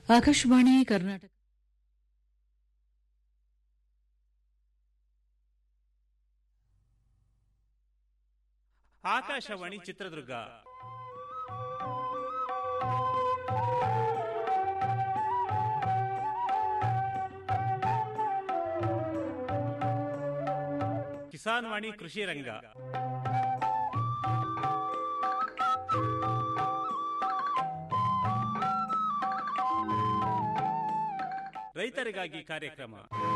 ಆಕಾಶವಾಣಿ ಕರ್ನಾಟಕ ಆಕಾಶವಾಣಿ ಚಿತ್ರದುರ್ಗ ಕಿಸಾನ್ ವಾಣಿ ಕೃಷಿ ರಂಗ ರೈತರಿಗಾಗಿ ಕಾರ್ಯಕ್ರಮ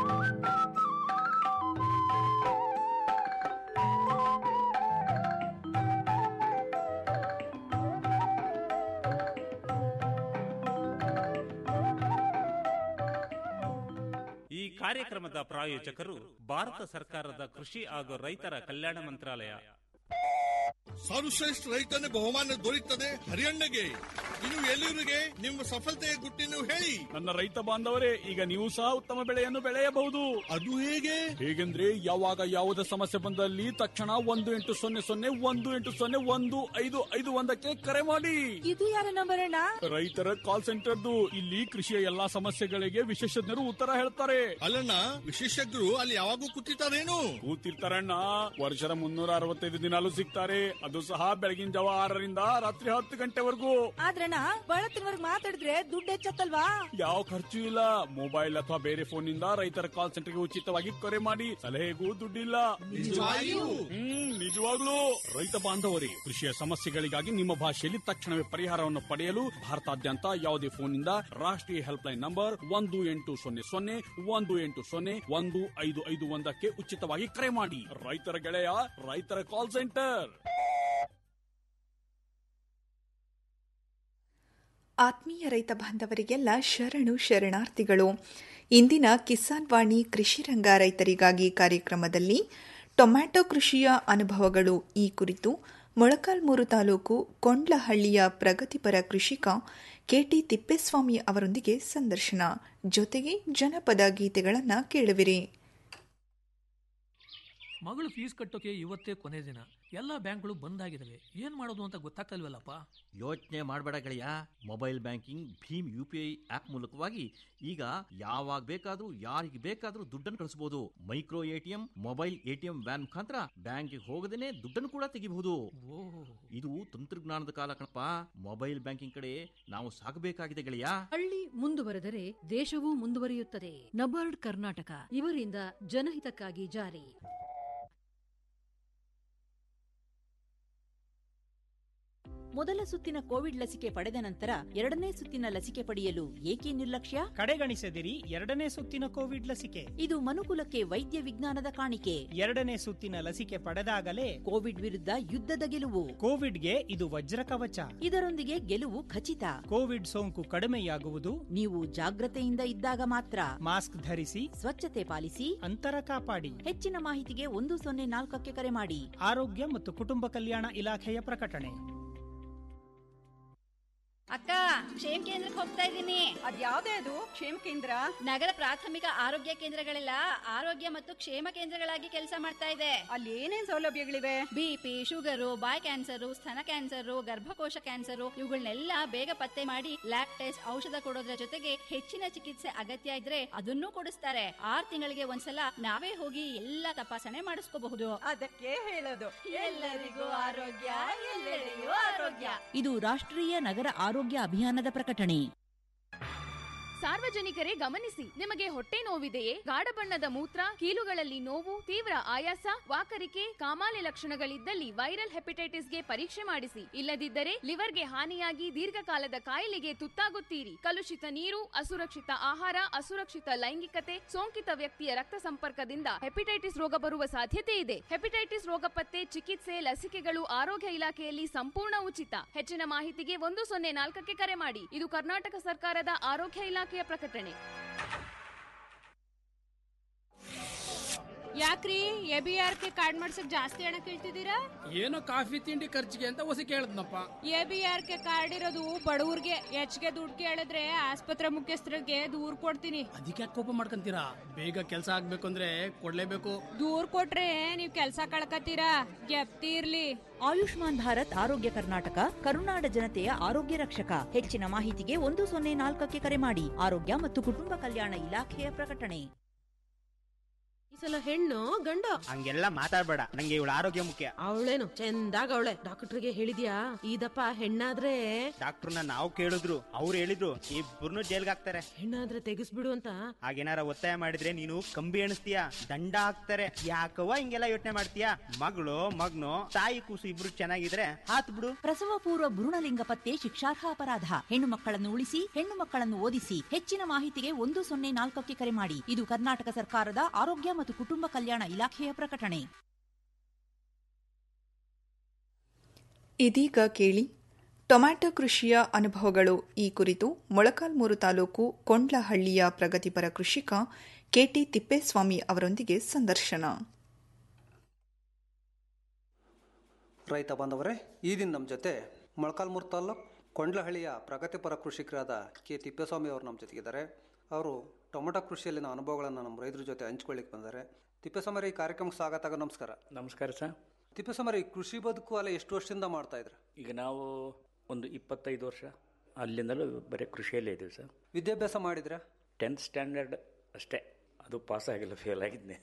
ಈ ಕಾರ್ಯಕ್ರಮದ ಪ್ರಾಯೋಜಕರು ಭಾರತ ಸರ್ಕಾರದ ಕೃಷಿ ಹಾಗೂ ರೈತರ ಕಲ್ಯಾಣ ಮಂತ್ರಾಲಯ ಸರ್ವಶ್ರೇಷ್ಠ ರೈತನ ಬಹುಮಾನ ದೊರೆಯುತ್ತದೆ ಹರಿಯಣ್ಣಗೆ ಇನ್ನು ಎಲ್ಲಿವರಿಗೆ ನಿಮ್ಮ ಸಫಲತೆಯ ಗುಟ್ಟಿನ ಹೇಳಿ ನನ್ನ ರೈತ ಬಾಂಧವರೇ ಈಗ ನೀವು ಸಹ ಉತ್ತಮ ಬೆಳೆಯನ್ನು ಬೆಳೆಯಬಹುದು ಅದು ಹೇಗೆ ಹೇಗೆಂದ್ರೆ ಯಾವಾಗ ಯಾವುದೇ ಸಮಸ್ಯೆ ಬಂದಲ್ಲಿ ತಕ್ಷಣ ಒಂದು ಎಂಟು ಸೊನ್ನೆ ಸೊನ್ನೆ ಒಂದು ಎಂಟು ಸೊನ್ನೆ ಒಂದು ಐದು ಐದು ಒಂದಕ್ಕೆ ಕರೆ ಮಾಡಿ ಇದು ಯಾರ ನಂಬರ್ ಅಣ್ಣ ರೈತರ ಕಾಲ್ ಸೆಂಟರ್ದು ಇಲ್ಲಿ ಕೃಷಿಯ ಎಲ್ಲಾ ಸಮಸ್ಯೆಗಳಿಗೆ ವಿಶೇಷಜ್ಞರು ಉತ್ತರ ಹೇಳ್ತಾರೆ ಅಲ್ಲಣ್ಣ ವಿಶೇಷಜ್ಞರು ಅಲ್ಲಿ ಯಾವಾಗೂ ಕೂತಿರ್ತಾರೇನು ಕೂತಿರ್ತಾರಣ್ಣ ವರ್ಷದ ಮುನ್ನೂರ ಅರವತ್ತೈದು ದಿನಾಲು ಸಿಗ್ತಾರೆ ಅದು ಸಹ ಬೆಳಗಿನ ಜಾವ ಆರರಿಂದ ರಾತ್ರಿ ಹತ್ತು ಗಂಟೆವರೆಗೂ ಆದ್ರಣ್ಣ ಬಳತ್ತಿನವರ್ಗ್ ಮಾತಾಡಿದ್ರೆ ದುಡ್ಡು ಹೆಚ್ಚತ್ತಲ್ವಾ ಯಾವ ಖರ್ಚು ಇಲ್ಲ ಮೊಬೈಲ್ ಅಥವಾ ಬೇರೆ ಫೋನ್ ನಿಂದ ರೈತರ ಕಾಲ್ ಸೆಂಟರ್ಗೆ ಉಚಿತವಾಗಿ ಕರೆ ಮಾಡಿ ಸಲಹೆಗೂ ದುಡ್ಡಿಲ್ಲ ನಿಜವಾಗಿಯೂ? ಹ್ಮ್ ನಿಜವಾಗ್ಲೂ ರೈತ ಬಾಂಧವರೇ ಕೃಷಿಯ ಸಮಸ್ಯೆಗಳಿಗಾಗಿ ನಿಮ್ಮ ಭಾಷೆಯಲ್ಲಿ ತಕ್ಷಣವೇ ಪರಿಹಾರವನ್ನು ಪಡೆಯಲು ಭಾರತಾದ್ಯಂತ ಯಾವುದೇ ಫೋನ್ನಿಂದ ರಾಷ್ಟ್ರೀಯ ಹೆಲ್ಪ್ ಲೈನ್ ನಂಬರ್ ಒಂದು ಎಂಟು ಸೊನ್ನೆ ಸೊನ್ನೆ ಒಂದು ಎಂಟು ಸೊನ್ನೆ ಒಂದು ಐದು ಐದು ಒಂದಕ್ಕೆ ಉಚಿತವಾಗಿ ಕರೆ ಮಾಡಿ ರೈತರ ಗೆಳೆಯ ರೈತರ ಕಾಲ್ ಸೆಂಟರ್ ಆತ್ಮೀಯ ರೈತ ಬಾಂಧವರಿಗೆಲ್ಲ ಶರಣು ಶರಣಾರ್ಥಿಗಳು ಇಂದಿನ ಕಿಸಾನ್ ವಾಣಿ ಕೃಷಿ ರಂಗ ರೈತರಿಗಾಗಿ ಕಾರ್ಯಕ್ರಮದಲ್ಲಿ ಟೊಮ್ಯಾಟೊ ಕೃಷಿಯ ಅನುಭವಗಳು ಈ ಕುರಿತು ಮೊಳಕಾಲ್ಮೂರು ತಾಲೂಕು ಕೊಂಡ್ಲಹಳ್ಳಿಯ ಪ್ರಗತಿಪರ ಕೃಷಿಕ ಕೆಟಿ ತಿಪ್ಪೇಸ್ವಾಮಿ ಅವರೊಂದಿಗೆ ಸಂದರ್ಶನ ಜೊತೆಗೆ ಜನಪದ ಗೀತೆಗಳನ್ನು ಕೇಳುವಿರಿ ಮಗಳು ಫೀಸ್ ಕಟ್ಟೋಕೆ ಇವತ್ತೇ ಕೊನೆ ದಿನ ಎಲ್ಲ ಬ್ಯಾಂಕ್ಗಳು ಬಂದ್ ಆಗಿದಾವೆ ಏನ್ ಮಾಡೋದು ಅಂತ ಗೊತ್ತಾಗ್ತಲ್ವಲ್ಲಪ್ಪ ಯೋಚನೆ ಮಾಡಬೇಡ ಗೆಳೆಯ ಮೊಬೈಲ್ ಬ್ಯಾಂಕಿಂಗ್ ಭೀಮ್ ಯು ಪಿ ಐ ಆಪ್ ಮೂಲಕವಾಗಿ ಈಗ ಯಾವಾಗ ಬೇಕಾದ್ರೂ ಯಾರಿಗೆ ಬೇಕಾದ್ರೂ ದುಡ್ಡನ್ನು ಕಳಿಸಬಹುದು micro ATM mobile ATM van ಮುಖಾಂತರ ಬ್ಯಾಂಕ್ಗೆ ಹೋಗದೇನೆ ದುಡ್ಡನ್ನು ಕೂಡ ತೆಗಿಬಹುದು ಇದು ತಂತ್ರಜ್ಞಾನದ ಕಾಲ ಕಣಪ್ಪ ಮೊಬೈಲ್ ಬ್ಯಾಂಕಿಂಗ್ ಕಡೆ ನಾವು ಸಾಗಬೇಕಾಗಿದೆ ಗೆಳೆಯ ಹಳ್ಳಿ ಮುಂದುವರೆದರೆ ದೇಶವೂ ಮುಂದುವರಿಯುತ್ತದೆ ನಬಾರ್ಡ್ ಕರ್ನಾಟಕ ಇವರಿಂದ ಜನಹಿತಕ್ಕಾಗಿ ಜಾರಿ ಮೊದಲ ಸುತ್ತಿನ ಕೋವಿಡ್ ಲಸಿಕೆ ಪಡೆದ ನಂತರ ಎರಡನೇ ಸುತ್ತಿನ ಲಸಿಕೆ ಪಡೆಯಲು ಏಕೆ ನಿರ್ಲಕ್ಷ್ಯ ಕಡೆಗಣಿಸದಿರಿ ಎರಡನೇ ಸುತ್ತಿನ ಕೋವಿಡ್ ಲಸಿಕೆ ಇದು ಮನುಕುಲಕ್ಕೆ ವೈದ್ಯ ವಿಜ್ಞಾನದ ಕಾಣಿಕೆ ಎರಡನೇ ಸುತ್ತಿನ ಲಸಿಕೆ ಪಡೆದಾಗಲೇ ಕೋವಿಡ್ ವಿರುದ್ಧ ಯುದ್ಧದ ಗೆಲುವು ಕೋವಿಡ್ಗೆ ಇದು ವಜ್ರ ಕವಚ ಇದರೊಂದಿಗೆ ಗೆಲುವು ಖಚಿತ ಕೋವಿಡ್ ಸೋಂಕು ಕಡಿಮೆಯಾಗುವುದು ನೀವು ಜಾಗ್ರತೆಯಿಂದ ಇದ್ದಾಗ ಮಾತ್ರ ಮಾಸ್ಕ್ ಧರಿಸಿ ಸ್ವಚ್ಛತೆ ಪಾಲಿಸಿ ಅಂತರ ಕಾಪಾಡಿ ಹೆಚ್ಚಿನ ಮಾಹಿತಿಗೆ ಒಂದು ಸೊನ್ನೆ ನಾಲ್ಕಕ್ಕೆ ಕರೆ ಮಾಡಿ ಆರೋಗ್ಯ ಮತ್ತು ಕುಟುಂಬ ಕಲ್ಯಾಣ ಇಲಾಖೆಯ ಪ್ರಕಟಣೆ ಅಕ್ಕ ಕ್ಷೇಮ ಕೇಂದ್ರಕ್ಕೆ ಹೋಗ್ತಾ ಇದ್ದೀನಿ ಅದ್ಯಾವ್ದೇ ಅದು ಕ್ಷೇಮ ಕೇಂದ್ರ ನಗರ ಪ್ರಾಥಮಿಕ ಆರೋಗ್ಯ ಕೇಂದ್ರಗಳೆಲ್ಲ ಆರೋಗ್ಯ ಮತ್ತು ಕ್ಷೇಮ ಕೇಂದ್ರಗಳಾಗಿ ಕೆಲಸ ಮಾಡ್ತಾ ಇದೆ ಅಲ್ಲಿ ಏನೇನ್ ಸೌಲಭ್ಯಗಳಿವೆ ಬಿಪಿ ಶುಗರು ಬಾಯ್ ಕ್ಯಾನ್ಸರು ಸ್ತನ ಕ್ಯಾನ್ಸರು ಗರ್ಭಕೋಶ ಕ್ಯಾನ್ಸರು ಇವುಗಳನ್ನೆಲ್ಲ ಬೇಗ ಪತ್ತೆ ಮಾಡಿ ಲ್ಯಾಬ್ ಟೆಸ್ಟ್ ಔಷಧ ಕೊಡೋದ್ರ ಜೊತೆಗೆ ಹೆಚ್ಚಿನ ಚಿಕಿತ್ಸೆ ಅಗತ್ಯ ಇದ್ರೆ ಅದನ್ನೂ ಕೊಡಿಸ್ತಾರೆ ಆರ್ ತಿಂಗಳಿಗೆ ಒಂದ್ಸಲ ನಾವೇ ಹೋಗಿ ಎಲ್ಲ ತಪಾಸಣೆ ಮಾಡಿಸ್ಕೋಬಹುದು ಅದಕ್ಕೆ ಹೇಳೋದು ಎಲ್ಲರಿಗೂ ಆರೋಗ್ಯ ಎಲ್ಲೆಡೆಯೂ ಆರೋಗ್ಯ ಇದು ರಾಷ್ಟ್ರೀಯ ನಗರ ಆರೋಗ್ಯ ಅಭಿಯಾನದ ಪ್ರಕಟಣೆ ಸಾರ್ವಜನಿಕರೇ ಗಮನಿಸಿ ನಿಮಗೆ ಹೊಟ್ಟೆ ನೋವಿದೆಯೇ ಗಾಢ ಬಣ್ಣದ ಮೂತ್ರ ಕೀಲುಗಳಲ್ಲಿ ನೋವು ತೀವ್ರ ಆಯಾಸ ವಾಕರಿಕೆ ಕಾಮಾಲೆ ಲಕ್ಷಣಗಳಿದ್ದಲ್ಲಿ ವೈರಲ್ ಹೆಪಟೈಟಿಸ್ಗೆ ಪರೀಕ್ಷೆ ಮಾಡಿಸಿ ಇಲ್ಲದಿದ್ದರೆ ಲಿವರ್ಗೆ ಹಾನಿಯಾಗಿ ದೀರ್ಘಕಾಲದ ಕಾಯಿಲೆಗೆ ತುತ್ತಾಗುತ್ತೀರಿ ಕಲುಷಿತ ನೀರು ಅಸುರಕ್ಷಿತ ಆಹಾರ ಅಸುರಕ್ಷಿತ ಲೈಂಗಿಕತೆ ಸೋಂಕಿತ ವ್ಯಕ್ತಿಯ ರಕ್ತ ಸಂಪರ್ಕದಿಂದ ಹೆಪಟೈಟಿಸ್ ರೋಗ ಬರುವ ಸಾಧ್ಯತೆ ಇದೆ ಹೆಪಟೈಟಿಸ್ ರೋಗ ಪತ್ತೆ ಚಿಕಿತ್ಸೆ ಲಸಿಕೆಗಳು ಆರೋಗ್ಯ ಇಲಾಖೆಯಲ್ಲಿ ಸಂಪೂರ್ಣ ಉಚಿತ ಹೆಚ್ಚಿನ ಮಾಹಿತಿಗೆ ಒಂದು ಸೊನ್ನೆ ನಾಲ್ಕಕ್ಕೆ ಕರೆ ಮಾಡಿ ಇದು ಕರ್ನಾಟಕ ಸರ್ಕಾರದ ಆರೋಗ್ಯ ಇಲಾಖೆಯ ಪ್ರಕಟಣೆ ಯಾಕ್ರಿ A B R K card ಮಾಡ್ಸಕ್ ಜಾಸ್ತಿ ಹಣ ಕೇಳ್ತಿದ್ದೀರಾ ಏನೋ ಕಾಫಿ ತಿಂಡಿ ಖರ್ಚಿಗೆ ಅಂತ ಹೊಸ ಕೇಳದ್ನಪ್ಪ A B R K card ಇರೋದು ಬಡವ್ರಿಗೆ ಹೆಚ್ಚಿಗೆ ದುಡ್ಡು ಕೇಳಿದ್ರೆ ಆಸ್ಪತ್ರೆ ಮುಖ್ಯಸ್ಥರಿಗೆ ದೂರ್ ಕೊಡ್ತೀನಿ ಅದಕ್ಕೆ ಕೋಪ ಮಾಡ್ಕೊಂತೀರಾ ಬೇಗ ಕೆಲಸ ಆಗ್ಬೇಕು ಅಂದ್ರೆ ಕೊಡ್ಲೇಬೇಕು ದೂರ್ ಕೊಟ್ರೆ ನೀವ್ ಕೆಲ್ಸ ಕಳ್ಕತ್ತೀರಾ ಗೆಪ್ತಿ ಇರ್ಲಿ ಆಯುಷ್ಮಾನ್ ಭಾರತ್ ಆರೋಗ್ಯ ಕರ್ನಾಟಕ ಕರುನಾಡ ಜನತೆಯ ಆರೋಗ್ಯ ರಕ್ಷಕ ಹೆಚ್ಚಿನ ಮಾಹಿತಿಗೆ ಒಂದು ಸೊನ್ನೆ ನಾಲ್ಕಕ್ಕೆ ಕರೆ ಮಾಡಿ ಆರೋಗ್ಯ ಮತ್ತು ಕುಟುಂಬ ಕಲ್ಯಾಣ ಇಲಾಖೆಯ ಪ್ರಕಟಣೆ ಈ ಸಲ ಹೆಣ್ಣು ಗಂಡು ಹಂಗೆಲ್ಲ ಮಾತಾಡ್ಬೇಡ ನಂಗೆ ಇವಳ ಆರೋಗ್ಯ ಮುಖ್ಯ ಅವಳೇನು ಚಂದಾಗ ಅವಳೆ ಡಾಕ್ಟರ್ಗೆ ಹೇಳಿದ್ಯಾ ಇದಪ್ಪ ಹೆಣ್ಣಾದ್ರೆ ಡಾಕ್ಟರ್ನ ನಾವು ಕೇಳಿದ್ರು ಅವ್ರು ಹೇಳಿದ್ರು ಇಬ್ಬರನ್ನು ಜೈಲ್ಗೆ ಹಾಕ್ತಾರೆ ಹೆಣ್ಣಾದ್ರೆ ತೆಗಿಸ್ಬಿಡು ಅಂತ ಹಾಗೇನಾರ ಒತ್ತಾಯ ಮಾಡಿದ್ರೆ ನೀನು ಕಂಬಿ ಎಣಿಸ್ತೀಯ ದಂಡ ಹಾಕ್ತಾರೆ ಯಾಕವ್ವ ಹಿಂಗೆಲ್ಲ ಯೋಚನೆ ಮಾಡ್ತೀಯ ಮಗಳು ಮಗ್ನು ತಾಯಿ ಕೂಸು ಇಬ್ರು ಚೆನ್ನಾಗಿದ್ರೆ ಹಾತ್ ಬಿಡು ಪ್ರಸವ ಪೂರ್ವ ಭ್ರೂಣಲಿಂಗ ಪತ್ತೆ ಶಿಕ್ಷಾರ್ಹ ಅಪರಾಧ ಹೆಣ್ಣು ಮಕ್ಕಳನ್ನು ಉಳಿಸಿ ಹೆಣ್ಣು ಮಕ್ಕಳನ್ನು ಓದಿಸಿ ಹೆಚ್ಚಿನ ಮಾಹಿತಿಗೆ ಒಂದು ಸೊನ್ನೆ ನಾಲ್ಕಕ್ಕೆ ಕರೆ ಮಾಡಿ ಇದು ಕರ್ನಾಟಕ ಸರ್ಕಾರದ ಆರೋಗ್ಯ ಮತ್ತು ಕುಟುಂಬ ಕಲ್ಯಾಣ ಇಲಾಖೆಯ ಪ್ರಕಟಣೆ ಇದೀಗ ಕೇಳಿ ಟೊಮ್ಯಾಟೊ ಕೃಷಿಯ ಅನುಭವಗಳು ಈ ಕುರಿತು ಮೊಳಕಾಲ್ಮೂರು ತಾಲೂಕು ಕೊಂಡ್ಲಹಳ್ಳಿಯ ಪ್ರಗತಿಪರ ಕೃಷಿಕ ಕೆಟಿ ತಿಪ್ಪೇಸ್ವಾಮಿ ಅವರೊಂದಿಗೆ ಸಂದರ್ಶನ ರೈತ ಬಾಂಧವರೇ ಈ ದಿನ ನಮ್ಮ ಜೊತೆ ಮೊಳಕಾಲ್ಮೂರು ತಾಲ್ಲೂಕು ಕೊಂಡ್ಲಹಳ್ಳಿಯ ಪ್ರಗತಿಪರ ಕೃಷಿಕರಾದ ಕೆ ತಿಪ್ಪೇಸ್ವಾಮಿ ಅವರು ನಮ್ಮ ಜೊತೆಗಿದ್ದಾರೆ ಅವರು ಟೊಮೆಟೊ ಕೃಷಿಯಲ್ಲಿನ ಅನುಭವಗಳನ್ನು ನಮ್ಮ ರೈತರ ಜೊತೆ ಹಂಚ್ಕೊಳ್ಳಿಕ್ಕೆ ಬಂದ್ದಾರೆ ತಿಪ್ಪೇಸ್ವಾಮಿ ಈ ಕಾರ್ಯಕ್ರಮಕ್ಕೆ ಸ್ವಾಗತ ನಮಸ್ಕಾರ ನಮಸ್ಕಾರ ಸರ್ ತಿಪ್ಪೇಸ್ವಾಮಿ ಕೃಷಿ ಬದುಕು ಅಲ್ಲ ಎಷ್ಟು ವರ್ಷದಿಂದ ಮಾಡ್ತಾ ಇದ್ರು ಈಗ ನಾವು ಒಂದು ಇಪ್ಪತ್ತೈದು ವರ್ಷ ಅಲ್ಲಿಂದಲೂ ಬರೀ ಕೃಷಿಯಲ್ಲೇ ಇದ್ದೀವಿ ಸರ್ ವಿದ್ಯಾಭ್ಯಾಸ ಮಾಡಿದ್ರೆ ಟೆಂತ್ ಸ್ಟ್ಯಾಂಡರ್ಡ್ ಅಷ್ಟೇ ಅದು ಪಾಸ್ ಆಗಿಲ್ಲ ಫೇಲ್ ಆಗಿದ್ದೆ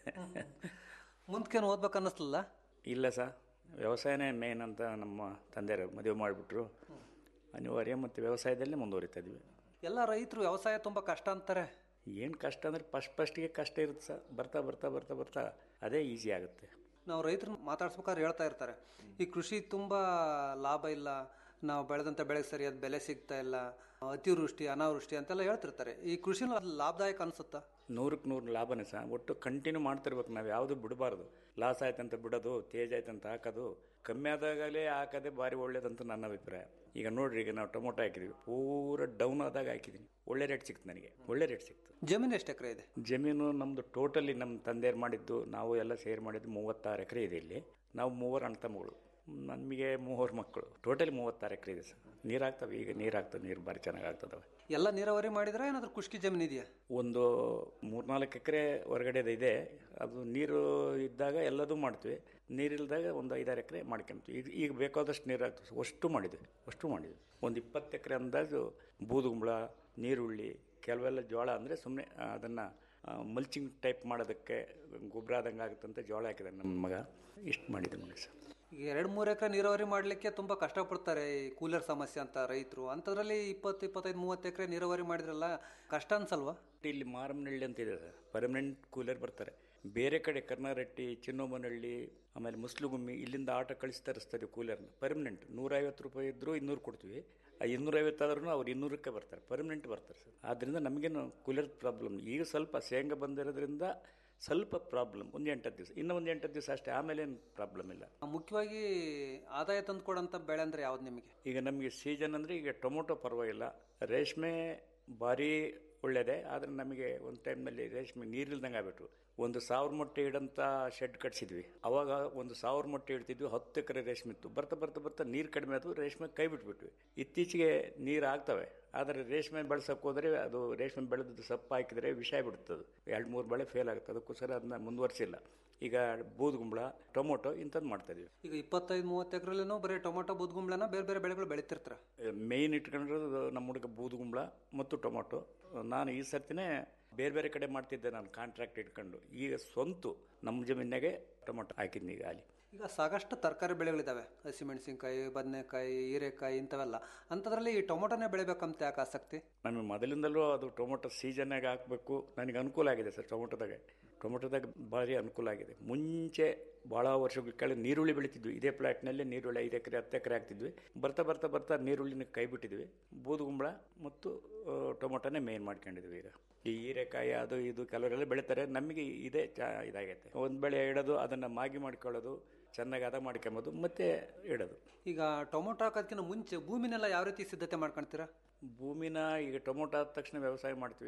ಮುಂದಕ್ಕೇನು ಓದ್ಬೇಕು ಅನ್ನಿಸ್ಲಿಲ್ಲ ಇಲ್ಲ ಸರ್ ವ್ಯವಸಾಯನೇ ಮೇನ್ ಅಂತ ನಮ್ಮ ತಂದೆಯರು ಮದುವೆ ಮಾಡಿಬಿಟ್ರು ಅನಿವಾರ್ಯ ಮತ್ತು ವ್ಯವಸಾಯದಲ್ಲೇ ಮುಂದುವರಿತಾ ಇದ್ವಿ ಎಲ್ಲ ರೈತರು ವ್ಯವಸಾಯ ತುಂಬ ಕಷ್ಟ ಅಂತಾರೆ ಏನು ಕಷ್ಟ ಅಂದರೆ ಫಸ್ಟ್ ಫಸ್ಟಿಗೆ ಕಷ್ಟ ಇರುತ್ತೆ ಸರ್ ಬರ್ತಾ ಬರ್ತಾ ಬರ್ತಾ ಬರ್ತಾ ಅದೇ ಈಸಿ ಆಗುತ್ತೆ ನಾವು ರೈತರನ್ನ ಮಾತಾಡ್ಸ್ಬೇಕಾದ್ರೆ ಹೇಳ್ತಾ ಇರ್ತಾರೆ ಈ ಕೃಷಿ ತುಂಬ ಲಾಭ ಇಲ್ಲ ನಾವು ಬೆಳೆದಂಥ ಬೆಳೆಗೆ ಸರಿಯಾದ ಬೆಲೆ ಸಿಗ್ತಾ ಇಲ್ಲ ಅತಿವೃಷ್ಟಿ ಅನಾವೃಷ್ಟಿ ಅಂತೆಲ್ಲ ಹೇಳ್ತಿರ್ತಾರೆ ಈ ಕೃಷಿನ ಲಾಭದಾಯಕ ಅನ್ಸುತ್ತಾ ನೂರಕ್ಕೆ ನೂರು ಲಾಭನೇ ಸಹ ಒಟ್ಟು ಕಂಟಿನ್ಯೂ ಮಾಡ್ತಿರ್ಬೇಕು ನಾವು ಯಾವುದು ಬಿಡಬಾರ್ದು ಲಾಸ್ ಆಯ್ತಂತ ಬಿಡೋದು ತೇಜ್ ಆಯ್ತಂತ ಹಾಕೋದು ಕಮ್ಮಿ ಆದಾಗಲೇ ಹಾಕೋದೇ ಭಾರಿ ಒಳ್ಳೇದಂತ ನನ್ನ ಅಭಿಪ್ರಾಯ ಈಗ ನೋಡ್ರಿ ಈಗ ನಾವು ಟೊಮೊಟೊ ಹಾಕಿದ್ವಿ ಪೂರ ಡೌನ್ ಆದಾಗ ಹಾಕಿದ್ದೀನಿ ಒಳ್ಳೆ ರೇಟ್ ಸಿಕ್ತು ನನಗೆ ಒಳ್ಳೆ ರೇಟ್ ಸಿಕ್ತು ಜಮೀನು ಎಷ್ಟು ಎಕರೆ ಇದೆ ಜಮೀನು ನಮ್ಮದು ಟೋಟಲಿ ನಮ್ಮ ತಂದೆಯರು ಮಾಡಿದ್ದು ನಾವು ಎಲ್ಲ ಸೇರಿ ಮಾಡಿದ್ದು ಮೂವತ್ತಾರು ಎಕರೆ ಇದೆ ಇಲ್ಲಿ ನಾವು ಮೂವರು ಅಣ್ಣ ತಮ್ಮಗಳು ನಮಗೆ ಮೂವರು ಮಕ್ಕಳು ಟೋಟಲಿ ಮೂವತ್ತಾರು ಎಕರೆ ಇದೆ ಸರ್ ನೀರು ಆಗ್ತವೆ ಈಗ ನೀರು ಆಗ್ತವೆ ನೀರು ಭಾರಿ ಚೆನ್ನಾಗಿ ಆಗ್ತದವೆ ಎಲ್ಲ ನೀರಾವರಿ ಮಾಡಿದ್ರೆ ಏನಾದರೂ ಖುಷ್ಕಿ ಜಮೀನು ಇದೆಯಾ ಒಂದು ಮೂರ್ನಾಲ್ಕು ಎಕರೆ ಹೊರಗಡೆದು ಇದೆ ಅದು ನೀರು ಇದ್ದಾಗ ಎಲ್ಲದೂ ಮಾಡ್ತೀವಿ ನೀರಿಲ್ದಾಗ ಒಂದು ಐದಾರು ಎಕರೆ ಮಾಡ್ಕೊಂತೀವಿ ಈಗ ಈಗ ಬೇಕಾದಷ್ಟು ನೀರು ಆಗ್ತದೆ ಅಷ್ಟು ಮಾಡಿದ್ವಿ ಅಷ್ಟು ಮಾಡಿದ್ವಿ ಒಂದು ಇಪ್ಪತ್ತು ಎಕರೆ ಅಂದಾಜು ಬೂದುಗುಂಬಳ ನೀರುಳ್ಳಿ ಕೆಲವೆಲ್ಲ ಜೋಳ ಅಂದರೆ ಸುಮ್ಮನೆ ಅದನ್ನು ಮಲ್ಚಿಂಗ್ ಟೈಪ್ ಮಾಡೋದಕ್ಕೆ ಗೊಬ್ಬರ ಆದಂಗೆ ಆಗುತ್ತಂತ ಜೋಳ ಹಾಕಿದ್ದಾನೆ ನಮ್ಮ ಮಗ ಇಷ್ಟು ಮಾಡಿದ್ದೆ ನೋಡಿ ಸರ್ ಈಗ ಎರಡು ಮೂರು ಎಕರೆ ನೀರಾವರಿ ಮಾಡಲಿಕ್ಕೆ ತುಂಬ ಕಷ್ಟಪಡ್ತಾರೆ ಈ ಕೂಲರ್ ಸಮಸ್ಯೆ ಅಂತ ರೈತರು ಅಂಥದ್ರಲ್ಲಿ ಇಪ್ಪತ್ತು ಇಪ್ಪತ್ತೈದು ಮೂವತ್ತು ಎಕರೆ ನೀರಾವರಿ ಮಾಡಿದ್ರಲ್ಲ ಕಷ್ಟ ಅನ್ಸಲ್ವಾ ಇಲ್ಲಿ ಮಾರಮ್ಮನಹಳ್ಳಿ ಅಂತ ಇದೆ ಸರ್ ಪರ್ಮನೆಂಟ್ ಕೂಲರ್ ಬರ್ತಾರೆ ಬೇರೆ ಕಡೆ ಕರ್ನಾರಟ್ಟಿ ಚಿನ್ನೋಮನಹಳ್ಳಿ ಆಮೇಲೆ ಮುಸ್ಲುಗುಮ್ಮಿ ಇಲ್ಲಿಂದ ಆಟ ಕಳಿಸಿ ತರಿಸ್ತಾರೆ ಕೂಲರ್ನ ಪರ್ಮನೆಂಟ್ ನೂರೈವತ್ತು ರೂಪಾಯಿ ಇದ್ದರೂ ಇನ್ನೂರು ಕೊಡ್ತೀವಿ ಆ ಇನ್ನೂರೈವತ್ತಾದ್ರೂ ಅವ್ರು ಇನ್ನೂರಕ್ಕೆ ಬರ್ತಾರೆ ಪರ್ಮನೆಂಟ್ ಬರ್ತಾರೆ ಸರ್ ಆದ್ದರಿಂದ ನಮಗೇನು ಕೂಲರ್ ಪ್ರಾಬ್ಲಮ್ ಈಗ ಸ್ವಲ್ಪ ಶೇಂಗಾ ಬಂದಿರೋದ್ರಿಂದ ಸ್ವಲ್ಪ ಪ್ರಾಬ್ಲಮ್ ಒಂದು ಎಂಟತ್ತು ದಿವಸ ಇನ್ನೂ ಒಂದು ಎಂಟತ್ತು ದಿವಸ ಅಷ್ಟೇ ಆಮೇಲೆ ಏನು ಪ್ರಾಬ್ಲಮ್ ಇಲ್ಲ ಮುಖ್ಯವಾಗಿ ಆದಾಯ ತಂದು ಕೊಡೋಂಥ ಬೆಳೆ ಅಂದರೆ ಯಾವ್ದು ನಿಮಗೆ ಈಗ ನಮಗೆ ಸೀಸನ್ ಅಂದರೆ ಈಗ ಟೊಮೊಟೊ ಪರವಾಗಿಲ್ಲ ರೇಷ್ಮೆ ಭಾರಿ ಒಳ್ಳೆಯದೇ ಆದರೆ ನಮಗೆ ಒಂದು ಟೈಮ್ನಲ್ಲಿ ರೇಷ್ಮೆ ನೀರಿಲ್ದಂಗೆ ಆಗ್ಬಿಟ್ರು ಒಂದು ಸಾವಿರ ಮೊಟ್ಟೆ ಇಡಂತ ಶೆಡ್ ಕಟ್ಸಿದ್ವಿ ಅವಾಗ ಒಂದು ಸಾವಿರ ಮೊಟ್ಟೆ ಇಡ್ತಿದ್ವಿ ಹತ್ತು ಎಕರೆ ರೇಷ್ಮೆ ಇತ್ತು ಬರ್ತಾ ಬರ್ತಾ ಬರ್ತಾ ನೀರು ಕಡಿಮೆ ಆದವು ರೇಷ್ಮೆ ಕೈ ಬಿಟ್ಬಿಟ್ವಿ ಇತ್ತೀಚೆಗೆ ನೀರು ಆಗ್ತವೆ ಆದರೆ ರೇಷ್ಮೆ ಬೆಳೆಸೋಕೆ ಹೋದರೆ ಅದು ರೇಷ್ಮೆ ಬೆಳೆದು ಸೊಪ್ಪು ಹಾಕಿದರೆ ವಿಷ ಬಿಡುತ್ತದೆ ಎರಡು ಮೂರು ಬೆಳೆ ಫೇಲ್ ಆಗುತ್ತೆ ಅದಕ್ಕೋಸ್ಕರ ಅದನ್ನ ಮುಂದುವರಿಸಿಲ್ಲ ಈಗ ಬೂದುಗುಂಬಳ ಟೊಮೊಟೊ ಇಂಥದ್ದು ಮಾಡ್ತಾ ಇದೀವಿ ಈಗ ಇಪ್ಪತ್ತೈದು ಮೂವತ್ತು ಎಕರೆಲ್ಲೂ ಬರೀ ಟೊಮೊಟೊ ಬೂದ್ಗುಂಬ್ಳನ ಬೇರೆ ಬೇರೆ ಬೆಳೆಗಳು ಬೆಳಿತಿರ್ತಾರೆ ಮೇಯ್ನ್ ಇಟ್ಕೊಂಡಿರೋದು ನಮ್ಮ ಹುಡುಗ ಬೂದುಗುಂಬಳ ಮತ್ತು ಟೊಮೊಟೊ ನಾನು ಈ ಸರ್ತಿನೇ ಬೇರೆ ಬೇರೆ ಕಡೆ ಮಾಡ್ತಿದ್ದೆ ನಾನು ಕಾಂಟ್ರಾಕ್ಟ್ ಇಟ್ಕೊಂಡು ಈಗ ಸ್ವಂತ ನಮ್ಮ ಜಮೀನಾಗೆ ಟೊಮೊಟೊ ಹಾಕಿದ್ನಿ ಈಗ ಅಲ್ಲಿ ಈಗ ಸಾಕಷ್ಟು ತರಕಾರಿ ಬೆಳೆಗಳಿದ್ದಾವೆ ಹಸಿಮೆಣಸಿನ್ಕಾಯಿ ಬದನೆಕಾಯಿ ಹೀರೆಕಾಯಿ ಇಂಥವೆಲ್ಲ ಅಂಥದ್ರಲ್ಲಿ ಈ ಟೊಮೊಟೊನೇ ಬೆಳಿಬೇಕಂತ ಯಾಕೆ ಆಸಕ್ತಿ ನಮಗೆ ಮೊದಲಿಂದಲೂ ಅದು ಟೊಮೊಟೊ ಸೀಸನ್ನಾಗ ಹಾಕಬೇಕು ನನಗೆ ಅನುಕೂಲ ಆಗಿದೆ ಸರ್ ಟೊಮೊಟೊದಾಗ ಟೊಮೊಟೊದಾಗ ಭಾರಿ ಅನುಕೂಲ ಆಗಿದೆ ಮುಂಚೆ ಭಾಳ ವರ್ಷಗಳ ಕೆಳಗೆ ನೀರುಳ್ಳಿ ಬೆಳಿತಿದ್ವಿ ಇದೇ ಪ್ಲಾಟ್ನಲ್ಲಿ ನೀರುಳ್ಳಿ ಐದು ಎಕರೆ ಹತ್ತು ಎಕರೆ ಹಾಕ್ತಿದ್ವಿ ಬರ್ತಾ ಬರ್ತಾ ಬರ್ತಾ ನೀರುಳ್ಳಿನ ಕೈ ಬಿಟ್ಟಿದ್ವಿ ಬೂದುಗುಂಬಳ ಮತ್ತು ಆ, ಟೊಮೊಟೊನೇ ಮೇನ್ ಮಾಡ್ಕೊಂಡಿದ್ವಿ ಈಗ ಈ ಹೀರೆಕಾಯಿ ಅದು ಇದು ಕೆಲವರೆಲ್ಲ ಬೆಳಿತಾರೆ ನಮಗೆ ಇದೇ ಚಾ ಇದಾಗೈತೆ ಒಂದು ಬೆಳೆ ಇಡೋದು ಅದನ್ನು ಮಾಗಿ ಮಾಡ್ಕೊಳ್ಳೋದು ಚೆನ್ನಾಗಿ ಹದ ಮಾಡ್ಕೊಂಬೋದು ಮತ್ತೆ ಇಡೋದು ಈಗ ಟೊಮೊಟೊ ಹಾಕೋದಕ್ಕಿಂತ ಮುಂಚೆ ಭೂಮಿನೆಲ್ಲ ಯಾವ ರೀತಿ ಸಿದ್ಧತೆ ಮಾಡ್ಕೊಳ್ತೀರಾ ಭೂಮಿನ ಈಗ ಟೊಮೊಟೊ ಆದ ತಕ್ಷಣ ವ್ಯವಸಾಯ ಮಾಡ್ತೀವಿ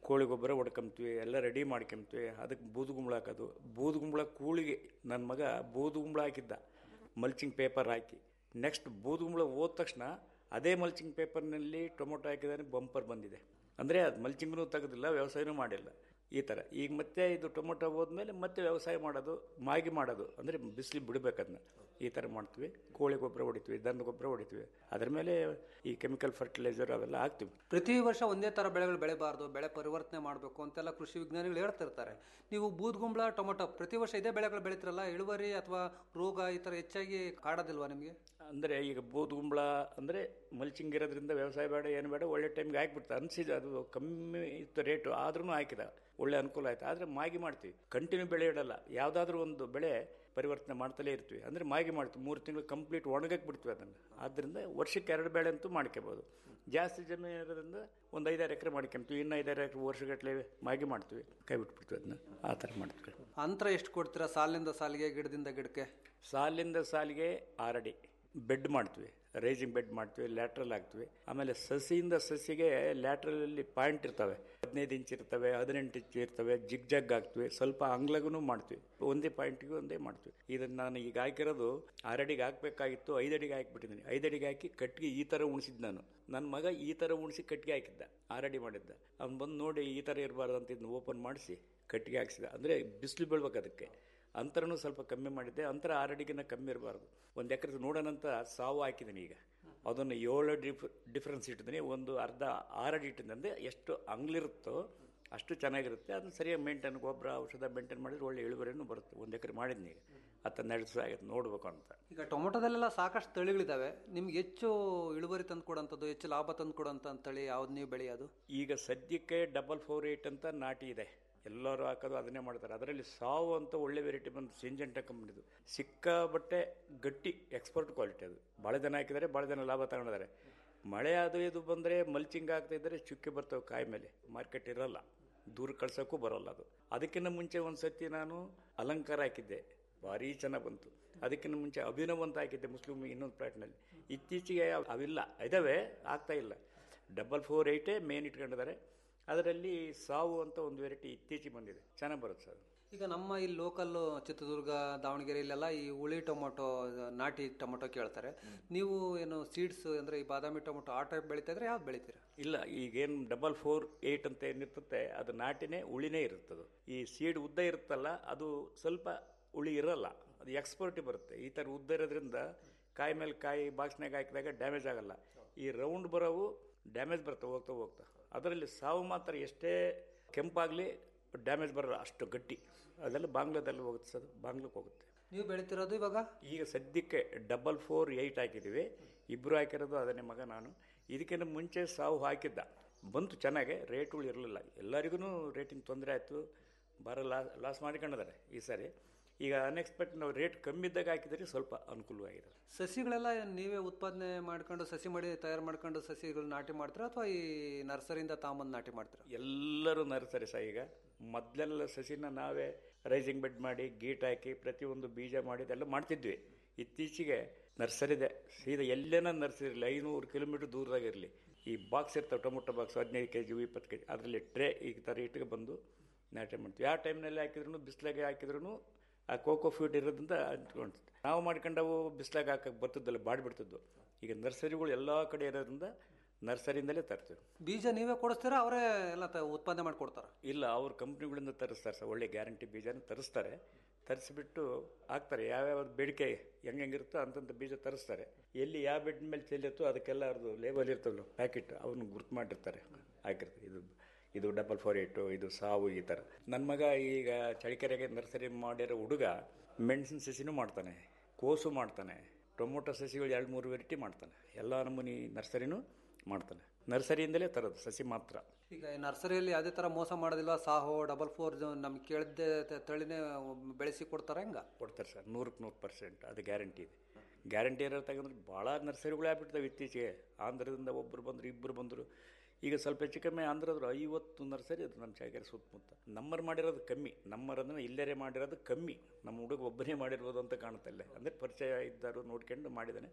ಕೋಳಿ ಗೊಬ್ಬರ ಹೊಡ್ಕೊಂತೀವಿ ಎಲ್ಲ ರೆಡಿ ಮಾಡ್ಕೊಂತೀವಿ ಅದಕ್ಕೆ ಬೂದುಗುಂಬಳ ಹಾಕೋದು ಬೂದುಗುಂಬಳ ಕೂಳಿಗೆ ನನ್ನ ಮಗ ಬೂದುಗುಂಬಳ ಹಾಕಿದ್ದ ಮಲ್ಚಿಂಗ್ ಪೇಪರ್ ಹಾಕಿ ನೆಕ್ಸ್ಟ್ ಬೂದುಗುಂಬಳ ಹೋದ ತಕ್ಷಣ ಅದೇ ಮಲ್ಚಿಂಗ್ ಪೇಪರ್ನಲ್ಲಿ ಟೊಮೊಟೊ ಹಾಕಿದಾನೆ ಬಂಪರ್ ಬಂದಿದೆ ಅಂದರೆ ಅದು ಮಲ್ಚಿಂಗ್ನೂ ತೆಗೆದಿಲ್ಲ ವ್ಯವಸಾಯನೂ ಮಾಡಿಲ್ಲ ಈ ಥರ ಈಗ ಮತ್ತೆ ಇದು ಟೊಮೊಟೊ ಹೋದ್ಮೇಲೆ ಮತ್ತೆ ವ್ಯವಸಾಯ ಮಾಡೋದು ಮಾಗಿ ಮಾಡೋದು ಅಂದರೆ ಬಿಸಿಲು ಬಿಡಬೇಕು ಅದನ್ನ ಈ ಥರ ಮಾಡ್ತೀವಿ ಕೋಳಿ ಗೊಬ್ಬರ ಹೊಡಿತೀವಿ ದನ ಗೊಬ್ಬರ ಹೊಡಿತೀವಿ ಅದ್ರ ಮೇಲೆ ಈ ಕೆಮಿಕಲ್ ಫರ್ಟಿಲೈಸರ್ ಅವೆಲ್ಲ ಹಾಕ್ತೀವಿ ಪ್ರತಿ ವರ್ಷ ಒಂದೇ ಥರ ಬೆಳೆಗಳು ಬೆಳೆಬಾರ್ದು ಬೆಳೆ ಪರಿವರ್ತನೆ ಮಾಡಬೇಕು ಅಂತೆಲ್ಲ ಕೃಷಿ ವಿಜ್ಞಾನಿಗಳು ಹೇಳ್ತಿರ್ತಾರೆ ನೀವು ಬೂದ್ಗುಂಬಳ ಟೊಮೊಟೊ ಪ್ರತಿ ವರ್ಷ ಇದೇ ಬೆಳೆಗಳು ಬೆಳಿತಿರಲ್ಲ ಇಳುವರಿ ಅಥವಾ ರೋಗ ಈ ಥರ ಹೆಚ್ಚಾಗಿ ಕಾಡೋದಿಲ್ವಾ ನಿಮಗೆ ಅಂದರೆ ಈಗ ಬೂದುಗುಂಬಳ ಅಂದರೆ ಮಲ್ಚಿಂಗ್ ಇರೋದ್ರಿಂದ ವ್ಯವಸಾಯ ಬೇಡ ಏನು ಬೇಡ ಒಳ್ಳೆ ಟೈಮ್ಗೆ ಹಾಕ್ಬಿಡ್ತಾರೆ ಅನ್ಸಿದ ಅದು ಕಮ್ಮಿ ಇತ್ತು ರೇಟು ಆದ್ರೂ ಹಾಕಿದ ಒಳ್ಳೆ ಅನುಕೂಲ ಆಯ್ತು ಆದರೆ ಮಾಗಿ ಮಾಡ್ತೀವಿ ಕಂಟಿನ್ಯೂ ಬೆಳೆ ಇಡಲ್ಲ ಯಾವುದಾದ್ರೂ ಒಂದು ಬೆಳೆ ಪರಿವರ್ತನೆ ಮಾಡ್ತಲೇ ಇರ್ತೀವಿ ಅಂದರೆ ಮಾಗಿ ಮಾಡ್ತೀವಿ ಮೂರು ತಿಂಗಳು ಕಂಪ್ಲೀಟ್ ಒಣಗಕ್ಕೆ ಬಿಡ್ತೀವಿ ಅದನ್ನು ಆದ್ದರಿಂದ ವರ್ಷಕ್ಕೆ ಎರಡು ಬೆಳೆ ಅಂತೂ ಮಾಡ್ಕೋಬೋದು ಜಾಸ್ತಿ ಜಮೀನು ಇರೋದ್ರಿಂದ ಒಂದು ಐದಾರು ಎಕರೆ ಮಾಡ್ಕೊಂತೀವಿ ಇನ್ನು ಐದಾರು ಎಕರೆ ವರ್ಷಗಟ್ಟಲೆ ಮಾಗಿ ಮಾಡ್ತೀವಿ ಕೈ ಬಿಟ್ಬಿಡ್ತೀವಿ ಅದನ್ನ ಆ ಥರ ಮಾಡ್ತೀವಿ ಅಂತರ ಎಷ್ಟು ಕೊಡ್ತೀರಾ ಸಾಲಿನಿಂದ ಸಾಲಿಗೆ ಗಿಡದಿಂದ ಗಿಡಕ್ಕೆ ಸಾಲಿಂದ ಸಾಲಿಗೆ ಆರಡಿ ಬೆಡ್ ಮಾಡ್ತೀವಿ ರೈಸಿಂಗ್ ಬೆಡ್ ಮಾಡ್ತೀವಿ ಲ್ಯಾಟ್ರಲ್ ಹಾಕ್ತೀವಿ ಆಮೇಲೆ ಸಸಿಯಿಂದ ಸಸಿಗೆ ಲ್ಯಾಟ್ರಲಲ್ಲಿ ಪಾಯಿಂಟ್ ಇರ್ತವೆ ಹದಿನೈದು ಇಂಚ್ ಇರ್ತವೆ ಹದಿನೆಂಟು ಇಂಚ್ ಇರ್ತವೆ ಜಿಗ್ ಜಗ್ ಹಾಕ್ತೀವಿ ಸ್ವಲ್ಪ ಅಂಗ್ಲಗೂ ಮಾಡ್ತೀವಿ ಒಂದೇ ಪಾಯಿಂಟಿಗೆ ಒಂದೇ ಮಾಡ್ತೀವಿ ಇದನ್ನು ನಾನು ಈಗ ಹಾಕಿರೋದು ಆರಡಿಗೆ ಹಾಕಬೇಕಾಗಿತ್ತು ಐದಡಿಗೆ ಹಾಕಿಬಿಟ್ಟಿದ್ದೀನಿ ಐದಡಿಗೆ ಹಾಕಿ ಕಟ್ಟಿಗೆ ಈ ಥರ ಉಣಿಸಿದ್ದು ನಾನು ನನ್ನ ಮಗ ಈ ಥರ ಉಣಿಸಿ ಕಟ್ಟಿಗೆ ಹಾಕಿದ್ದ ಆರಡಿ ಮಾಡಿದ್ದ ಅವ್ನು ಬಂದು ನೋಡಿ ಈ ಥರ ಇರಬಾರ್ದು ಅಂತ ಇದನ್ನು ಓಪನ್ ಮಾಡಿಸಿ ಕಟ್ಟಿಗೆ ಹಾಕ್ಸಿದ ಅಂದರೆ ಬಿಸಿಲು ಬೀಳ್ಬೇಕು ಅದಕ್ಕೆ ಅಂತರನೂ ಸ್ವಲ್ಪ ಕಮ್ಮಿ ಮಾಡಿದ್ದೆ ಅಂತರ ಆರಡಿಗಿನ ಕಮ್ಮಿ ಇರಬಾರ್ದು ಒಂದು ಎಕರೆ ನೋಡೋಣಂತ ಸಾವು ಹಾಕಿದ್ದೀನಿ ಈಗ ಅದನ್ನು ಏಳು ಡಿಫ್ ಡಿಫ್ರೆನ್ಸ್ ಇಟ್ಟಿದ್ದೀನಿ ಒಂದು ಅರ್ಧ ಆರಡಿ ಇಟ್ಟಿದ್ದೀನಿ ಅಂದರೆ ಎಷ್ಟು ಅಂಗ್ಲಿರುತ್ತೋ ಅಷ್ಟು ಚೆನ್ನಾಗಿರುತ್ತೆ ಅದನ್ನು ಸರಿಯಾಗಿ ಮೇಂಟೈನ್ ಗೊಬ್ಬರ ಔಷಧ ಮೇಂಟೈನ್ ಮಾಡಿದ್ರೆ ಒಳ್ಳೆ ಇಳುವರಿನೂ ಬರುತ್ತೆ ಒಂದು ಎಕರೆ ಮಾಡಿದ್ನಿ ಈಗ ಹತ್ತನ್ನೆರಡು ದಿವಸ ಆಗುತ್ತೆ ನೋಡ್ಬೇಕು ಅಂತ ಈಗ ಟೊಮೊಟೊದಲ್ಲೆಲ್ಲ ಸಾಕಷ್ಟು ತಳಿಗಳಿದಾವೆ ನಿಮ್ಗೆ ಹೆಚ್ಚು ಇಳುವರಿ ತಂದು ಕೊಡೋಂಥದ್ದು ಹೆಚ್ಚು ಲಾಭ ತಂದು ಕೊಡೋಂಥ ತಳಿ ಯಾವ್ದು ನೀವು ಬೆಳೆಯೋದು ಈಗ ಸದ್ಯಕ್ಕೆ ಡಬಲ್ ಫೋರ್ ಏಯ್ಟ್ ಅಂತ ನಾಟಿ ಇದೆ ಎಲ್ಲರೂ ಹಾಕೋದು ಅದನ್ನೇ ಮಾಡ್ತಾರೆ ಅದರಲ್ಲಿ ಸಾವು ಅಂತ ಒಳ್ಳೆ ವೆರೈಟಿ ಬಂದು ಸಿಂಜೆಂಟ ಕಂಪ್ನಿದು ಸಿಕ್ಕಾಬಟ್ಟೆ ಗಟ್ಟಿ ಎಕ್ಸ್ಪರ್ಟ್ ಕ್ವಾಲಿಟಿ ಅದು ಭಾಳ ಜನ ಹಾಕಿದ್ದಾರೆ ಭಾಳ ಜನ ಲಾಭ ತಗೊಂಡಿದ್ದಾರೆ ಮಳೆ ಅದು ಇದು ಬಂದರೆ ಮಲ್ಚಿಂಗ್ ಆಗ್ತಾ ಇದ್ದರೆ ಚುಕ್ಕಿ ಬರ್ತವೆ ಕಾಯಿ ಮೇಲೆ ಮಾರ್ಕೆಟ್ ಇರಲ್ಲ ದೂರ ಕಳ್ಸೋಕ್ಕೂ ಬರೋಲ್ಲ ಅದು ಅದಕ್ಕಿಂತ ಮುಂಚೆ ಒಂದು ಸತಿ ನಾನು ಅಲಂಕಾರ ಹಾಕಿದ್ದೆ ಭಾರಿ ಚೆನ್ನಾಗಿ ಬಂತು ಅದಕ್ಕಿಂತ ಮುಂಚೆ ಅಭಿನವ್ ಅಂತ ಹಾಕಿದ್ದೆ ಮುಸ್ಲಿಮ್ ಇನ್ನೊಂದು ಪ್ಲಾಟ್ನಲ್ಲಿ ಇತ್ತೀಚೆಗೆ ಅವಿಲ್ಲ ಇದಾವೆ ಆಗ್ತಾ ಇಲ್ಲ ಡಬಲ್ ಫೋರ್ ಏಯ್ಟೇ ಮೇನ್ ಇಟ್ಕೊಂಡಿದ್ದಾರೆ ಅದರಲ್ಲಿ ಸಾವು ಅಂತ ಒಂದು ವೆರೈಟಿ ಇತ್ತೀಚೆಗೆ ಬಂದಿದೆ ಚೆನ್ನಾಗಿ ಬರುತ್ತೆ ಸರ್ ಈಗ ನಮ್ಮ ಇಲ್ಲಿ ಲೋಕಲ್ ಚಿತ್ರದುರ್ಗ ದಾವಣಗೆರೆ ಇಲ್ಲೆಲ್ಲ ಈ ಹುಳಿ ಟೊಮೊಟೊ ನಾಟಿ ಟೊಮೊಟೊ ಕೇಳ್ತಾರೆ ನೀವು ಏನು ಸೀಡ್ಸ್ ಅಂದ್ರೆ ಈ ಬಾದಾಮಿ ಟೊಮೊಟೊ ಆ ಟೈಪ್ ಬೆಳಿತಾ ಇದ್ರೆ ಯಾವ್ದು ಬೆಳಿತೀರಾ ಇಲ್ಲ ಈಗೇನು ಡಬಲ್ ಫೋರ್ ಏಯ್ಟ್ ಅಂತ ಏನಿರ್ತತೆ ಅದು ನಾಟಿನೇ ಉಳಿನೇ ಇರುತ್ತದು ಈ ಸೀಡ್ ಉದ್ದ ಇರುತ್ತಲ್ಲ ಅದು ಸ್ವಲ್ಪ ಉಳಿ ಇರಲ್ಲ ಅದು ಎಕ್ಸ್ಪರ್ಟಿ ಬರುತ್ತೆ ಈ ಥರ ಉದ್ದ ಇರೋದ್ರಿಂದ ಕಾಯಿ ಮೇಲೆ ಕಾಯಿ ಬಾಕ್ಸ್ನಾಗ ಹಾಕಿದಾಗ ಡ್ಯಾಮೇಜ್ ಆಗಲ್ಲ ಈ ರೌಂಡ್ ಬರೋವು ಡ್ಯಾಮೇಜ್ ಬರುತ್ತೆ ಹೋಗ್ತಾ ಹೋಗ್ತಾ ಅದರಲ್ಲಿ ಸಾವು ಮಾತ್ರ ಎಷ್ಟೇ ಕೆಂಪಾಗಲಿ ಡ್ಯಾಮೇಜ್ ಬರಲ್ಲ ಅಷ್ಟು ಗಟ್ಟಿ ಅದೆಲ್ಲ ಬಾಂಗ್ಲಾದಲ್ಲಿ ಹೋಗುತ್ತೆ ಸರ್ ಬಾಂಗ್ಲಕ್ಕೆ ಹೋಗುತ್ತೆ ನೀವು ಬೆಳಿತಿರೋದು ಇವಾಗ ಈಗ ಸದ್ಯಕ್ಕೆ ಡಬಲ್ ಫೋರ್ ಏಯ್ಟ್ ಹಾಕಿದ್ದೀವಿ ಇಬ್ಬರು ಹಾಕಿರೋದು ಅದನ್ನೇ ಮಗ ನಾನು ಇದಕ್ಕಿಂತ ಮುಂಚೆ ಸಾವು ಹಾಕಿದ್ದ ಬಂತು ಚೆನ್ನಾಗೆ ರೇಟುಗಳು ಇರಲಿಲ್ಲ ಎಲ್ಲರಿಗೂ ರೇಟಿನ ತೊಂದರೆ ಆಯಿತು ಬರ ಲಾಸ್ ಲಾಸ್ ಮಾಡ್ಕೊಂಡಿದ್ದಾರೆ ಈ ಸಾರಿ ಈಗ ಅನ್ಎಕ್ಸ್ಪೆಕ್ಟ್ ನಾವು ರೇಟ್ ಕಮ್ಮಿ ಇದ್ದಾಗ ಹಾಕಿದರೆ ಸ್ವಲ್ಪ ಅನುಕೂಲವಾಗಿದೆ ಸಸಿಗಳೆಲ್ಲ ನೀವೇ ಉತ್ಪಾದನೆ ಮಾಡ್ಕೊಂಡು ಸಸಿ ಮಾಡಿ ತಯಾರು ಮಾಡ್ಕೊಂಡು ಸಸಿಗಳು ನಾಟಿ ಮಾಡ್ತೀರಾ ಅಥವಾ ಈ ನರ್ಸರಿಯಿಂದ ತಾಂಬಂದು ನಾಟಿ ಮಾಡ್ತೀರಾ ಎಲ್ಲರೂ ನರ್ಸರಿ ಸಹ ಈಗ ಮೊದಲೆಲ್ಲ ಸಸಿನ ನಾವೇ ರೈಸಿಂಗ್ ಬೆಡ್ ಮಾಡಿ ಗೀಟ್ ಹಾಕಿ ಪ್ರತಿಯೊಂದು ಬೀಜ ಮಾಡಿದೆಲ್ಲ ಮಾಡ್ತಿದ್ವಿ ಇತ್ತೀಚೆಗೆ ನರ್ಸರಿದೆ ಸೀದಾ ಎಲ್ಲೇನ ನರ್ಸರಿ ಇರಲಿ ಐನೂರು ಕಿಲೋಮೀಟ್ರ್ ದೂರದಾಗಿರಲಿ ಈ ಬಾಕ್ಸ್ ಇರ್ತಾವೆ ಟೊಮೊಟೊ ಬಾಕ್ಸ್ ಹದಿನೈದು ಕೆ ಜಿ ಇಪ್ಪತ್ತು ಕೆ ಜಿ ಅದರಲ್ಲಿ ಟ್ರೇ ಈ ಥರ ಇಟ್ಕೊಂಡು ಬಂದು ನಾಟಿ ಮಾಡ್ತೀವಿ ಯಾವ ಟೈಮ್ನಲ್ಲಿ ಹಾಕಿದ್ರು ಬಿಸಿಲಾಗೆ ಹಾಕಿದ್ರು ಆ ಕೋಕೋ ಫ್ಯೂಟ್ ಇರೋದ್ರಿಂದ ಅಂಟ್ಕೊಂಡು ನಾವು ಮಾಡ್ಕೊಂಡವು ಬಿಸಿಲಾಗ ಹಾಕಕ್ಕೆ ಬರ್ತಿದ್ದಲ್ಲ ಬಾಡ್ಬಿಡ್ತಿದ್ವು ಈಗ ನರ್ಸರಿಗಳು ಎಲ್ಲ ಕಡೆ ಇರೋದ್ರಿಂದ ನರ್ಸರಿಯಿಂದಲೇ ತರ್ತೀವಿ ಬೀಜ ನೀವೇ ಕೊಡಿಸ್ತೀರಾ ಅವರೇ ಎಲ್ಲ ತ- ಉತ್ಪಾದನೆ ಮಾಡಿಕೊಡ್ತಾರ ಇಲ್ಲ ಅವ್ರ ಕಂಪ್ನಿಗಳಿಂದ ತರಿಸ್ತಾರೆ ಸರ್ ಒಳ್ಳೆ ಗ್ಯಾರಂಟಿ ಬೀಜನ ತರಿಸ್ತಾರೆ ತರಿಸ್ಬಿಟ್ಟು ಹಾಕ್ತಾರೆ ಯಾವ್ಯಾವ ಬೇಡಿಕೆ ಹೆಂಗೆ ಹೆಂಗಿರುತ್ತೋ ಅಂತಂತ ಬೀಜ ತರಿಸ್ತಾರೆ ಎಲ್ಲಿ ಯಾವ ಬೆಡ್ ಮೇಲೆ ಚೆಲ್ಲಿರುತ್ತೋ ಅದಕ್ಕೆಲ್ಲ ಅವ್ರದ್ದು ಲೇಬಲ್ ಇರ್ತವಲ್ಲ ಪ್ಯಾಕೆಟ್ ಅವನ್ನ ಗುರ್ತು ಮಾಡಿರ್ತಾರೆ ಹಾಕಿರ್ತಾರೆ ಇದು ಇದು ಡಬಲ್ ಫೋರ್ ಏಟು ಇದು ಸಾವು ಈ ಥರ ನನ್ನ ಮಗ ಈಗ ಚಳಿಕೆರೆಗೆ ನರ್ಸರಿ ಮಾಡಿರೋ ಹುಡುಗ ಮೆಣಸಿನ ಸಸಿನೂ ಮಾಡ್ತಾನೆ ಕೋಸು ಮಾಡ್ತಾನೆ ಟೊಮೊಟೊ ಸಸಿಗಳು ಎರಡು ಮೂರು ವೆರೈಟಿ ಮಾಡ್ತಾನೆ ಎಲ್ಲ ನಮೂನಿ ನರ್ಸರಿನೂ ಮಾಡ್ತಾನೆ ನರ್ಸರಿಯಿಂದಲೇ ತರೋದು ಸಸಿ ಮಾತ್ರ ಈಗ ಈ ನರ್ಸರಿಯಲ್ಲಿ ಯಾವುದೇ ಥರ ಮೋಸ ಮಾಡೋದಿಲ್ವಾ ಸಾಹೋ ಡಬಲ್ ಫೋರ್ ನಮ್ಗೆ ಕೇಳಿದ್ದೆ ತ- ತಳಿನೇ ಬೆಳೆಸಿ ಕೊಡ್ತಾರ ಹೆಂಗ ಕೊಡ್ತಾರೆ ಸರ್ ನೂರಕ್ಕೆ ನೂರು ಪರ್ಸೆಂಟ್ ಅದು ಗ್ಯಾರಂಟಿ ಇದೆ ಗ್ಯಾರಂಟಿ ಇರೋ ತಗೊಂಡ್ರೆ ಭಾಳ ನರ್ಸರಿಗಳು ಆಗ್ಬಿಡ್ತಾವೆ ಇತ್ತೀಚೆಗೆ ಆಂಧ್ರದಿಂದ ಒಬ್ಬರು ಬಂದರು ಇಬ್ಬರು ಬಂದರು ಈಗ ಸ್ವಲ್ಪ ಹೆಚ್ಚು ಕಮ್ಮಿ ಆಂಧ್ರದ್ರು ಐವತ್ತು ನರ್ಸರಿ ಅದು ನಮ್ಮ ಚಾಗೆರೆ ಸುತ್ತಮುತ್ತ ನಮ್ಮರು ಮಾಡಿರೋದು ಕಮ್ಮಿ ನಮ್ಮರದನ್ನು ಇಲ್ಲೇ ಮಾಡಿರೋದು ಕಮ್ಮಿ ನಮ್ಮ ಹುಡುಗ ಒಬ್ಬನೇ ಮಾಡಿರ್ಬೋದು ಅಂತ ಕಾಣುತ್ತೆ ಅಲ್ಲೇ ಅಂದರೆ ಪರಿಚಯ ಇದ್ದರು ನೋಡ್ಕೊಂಡು ಮಾಡಿದ್ದಾನೆ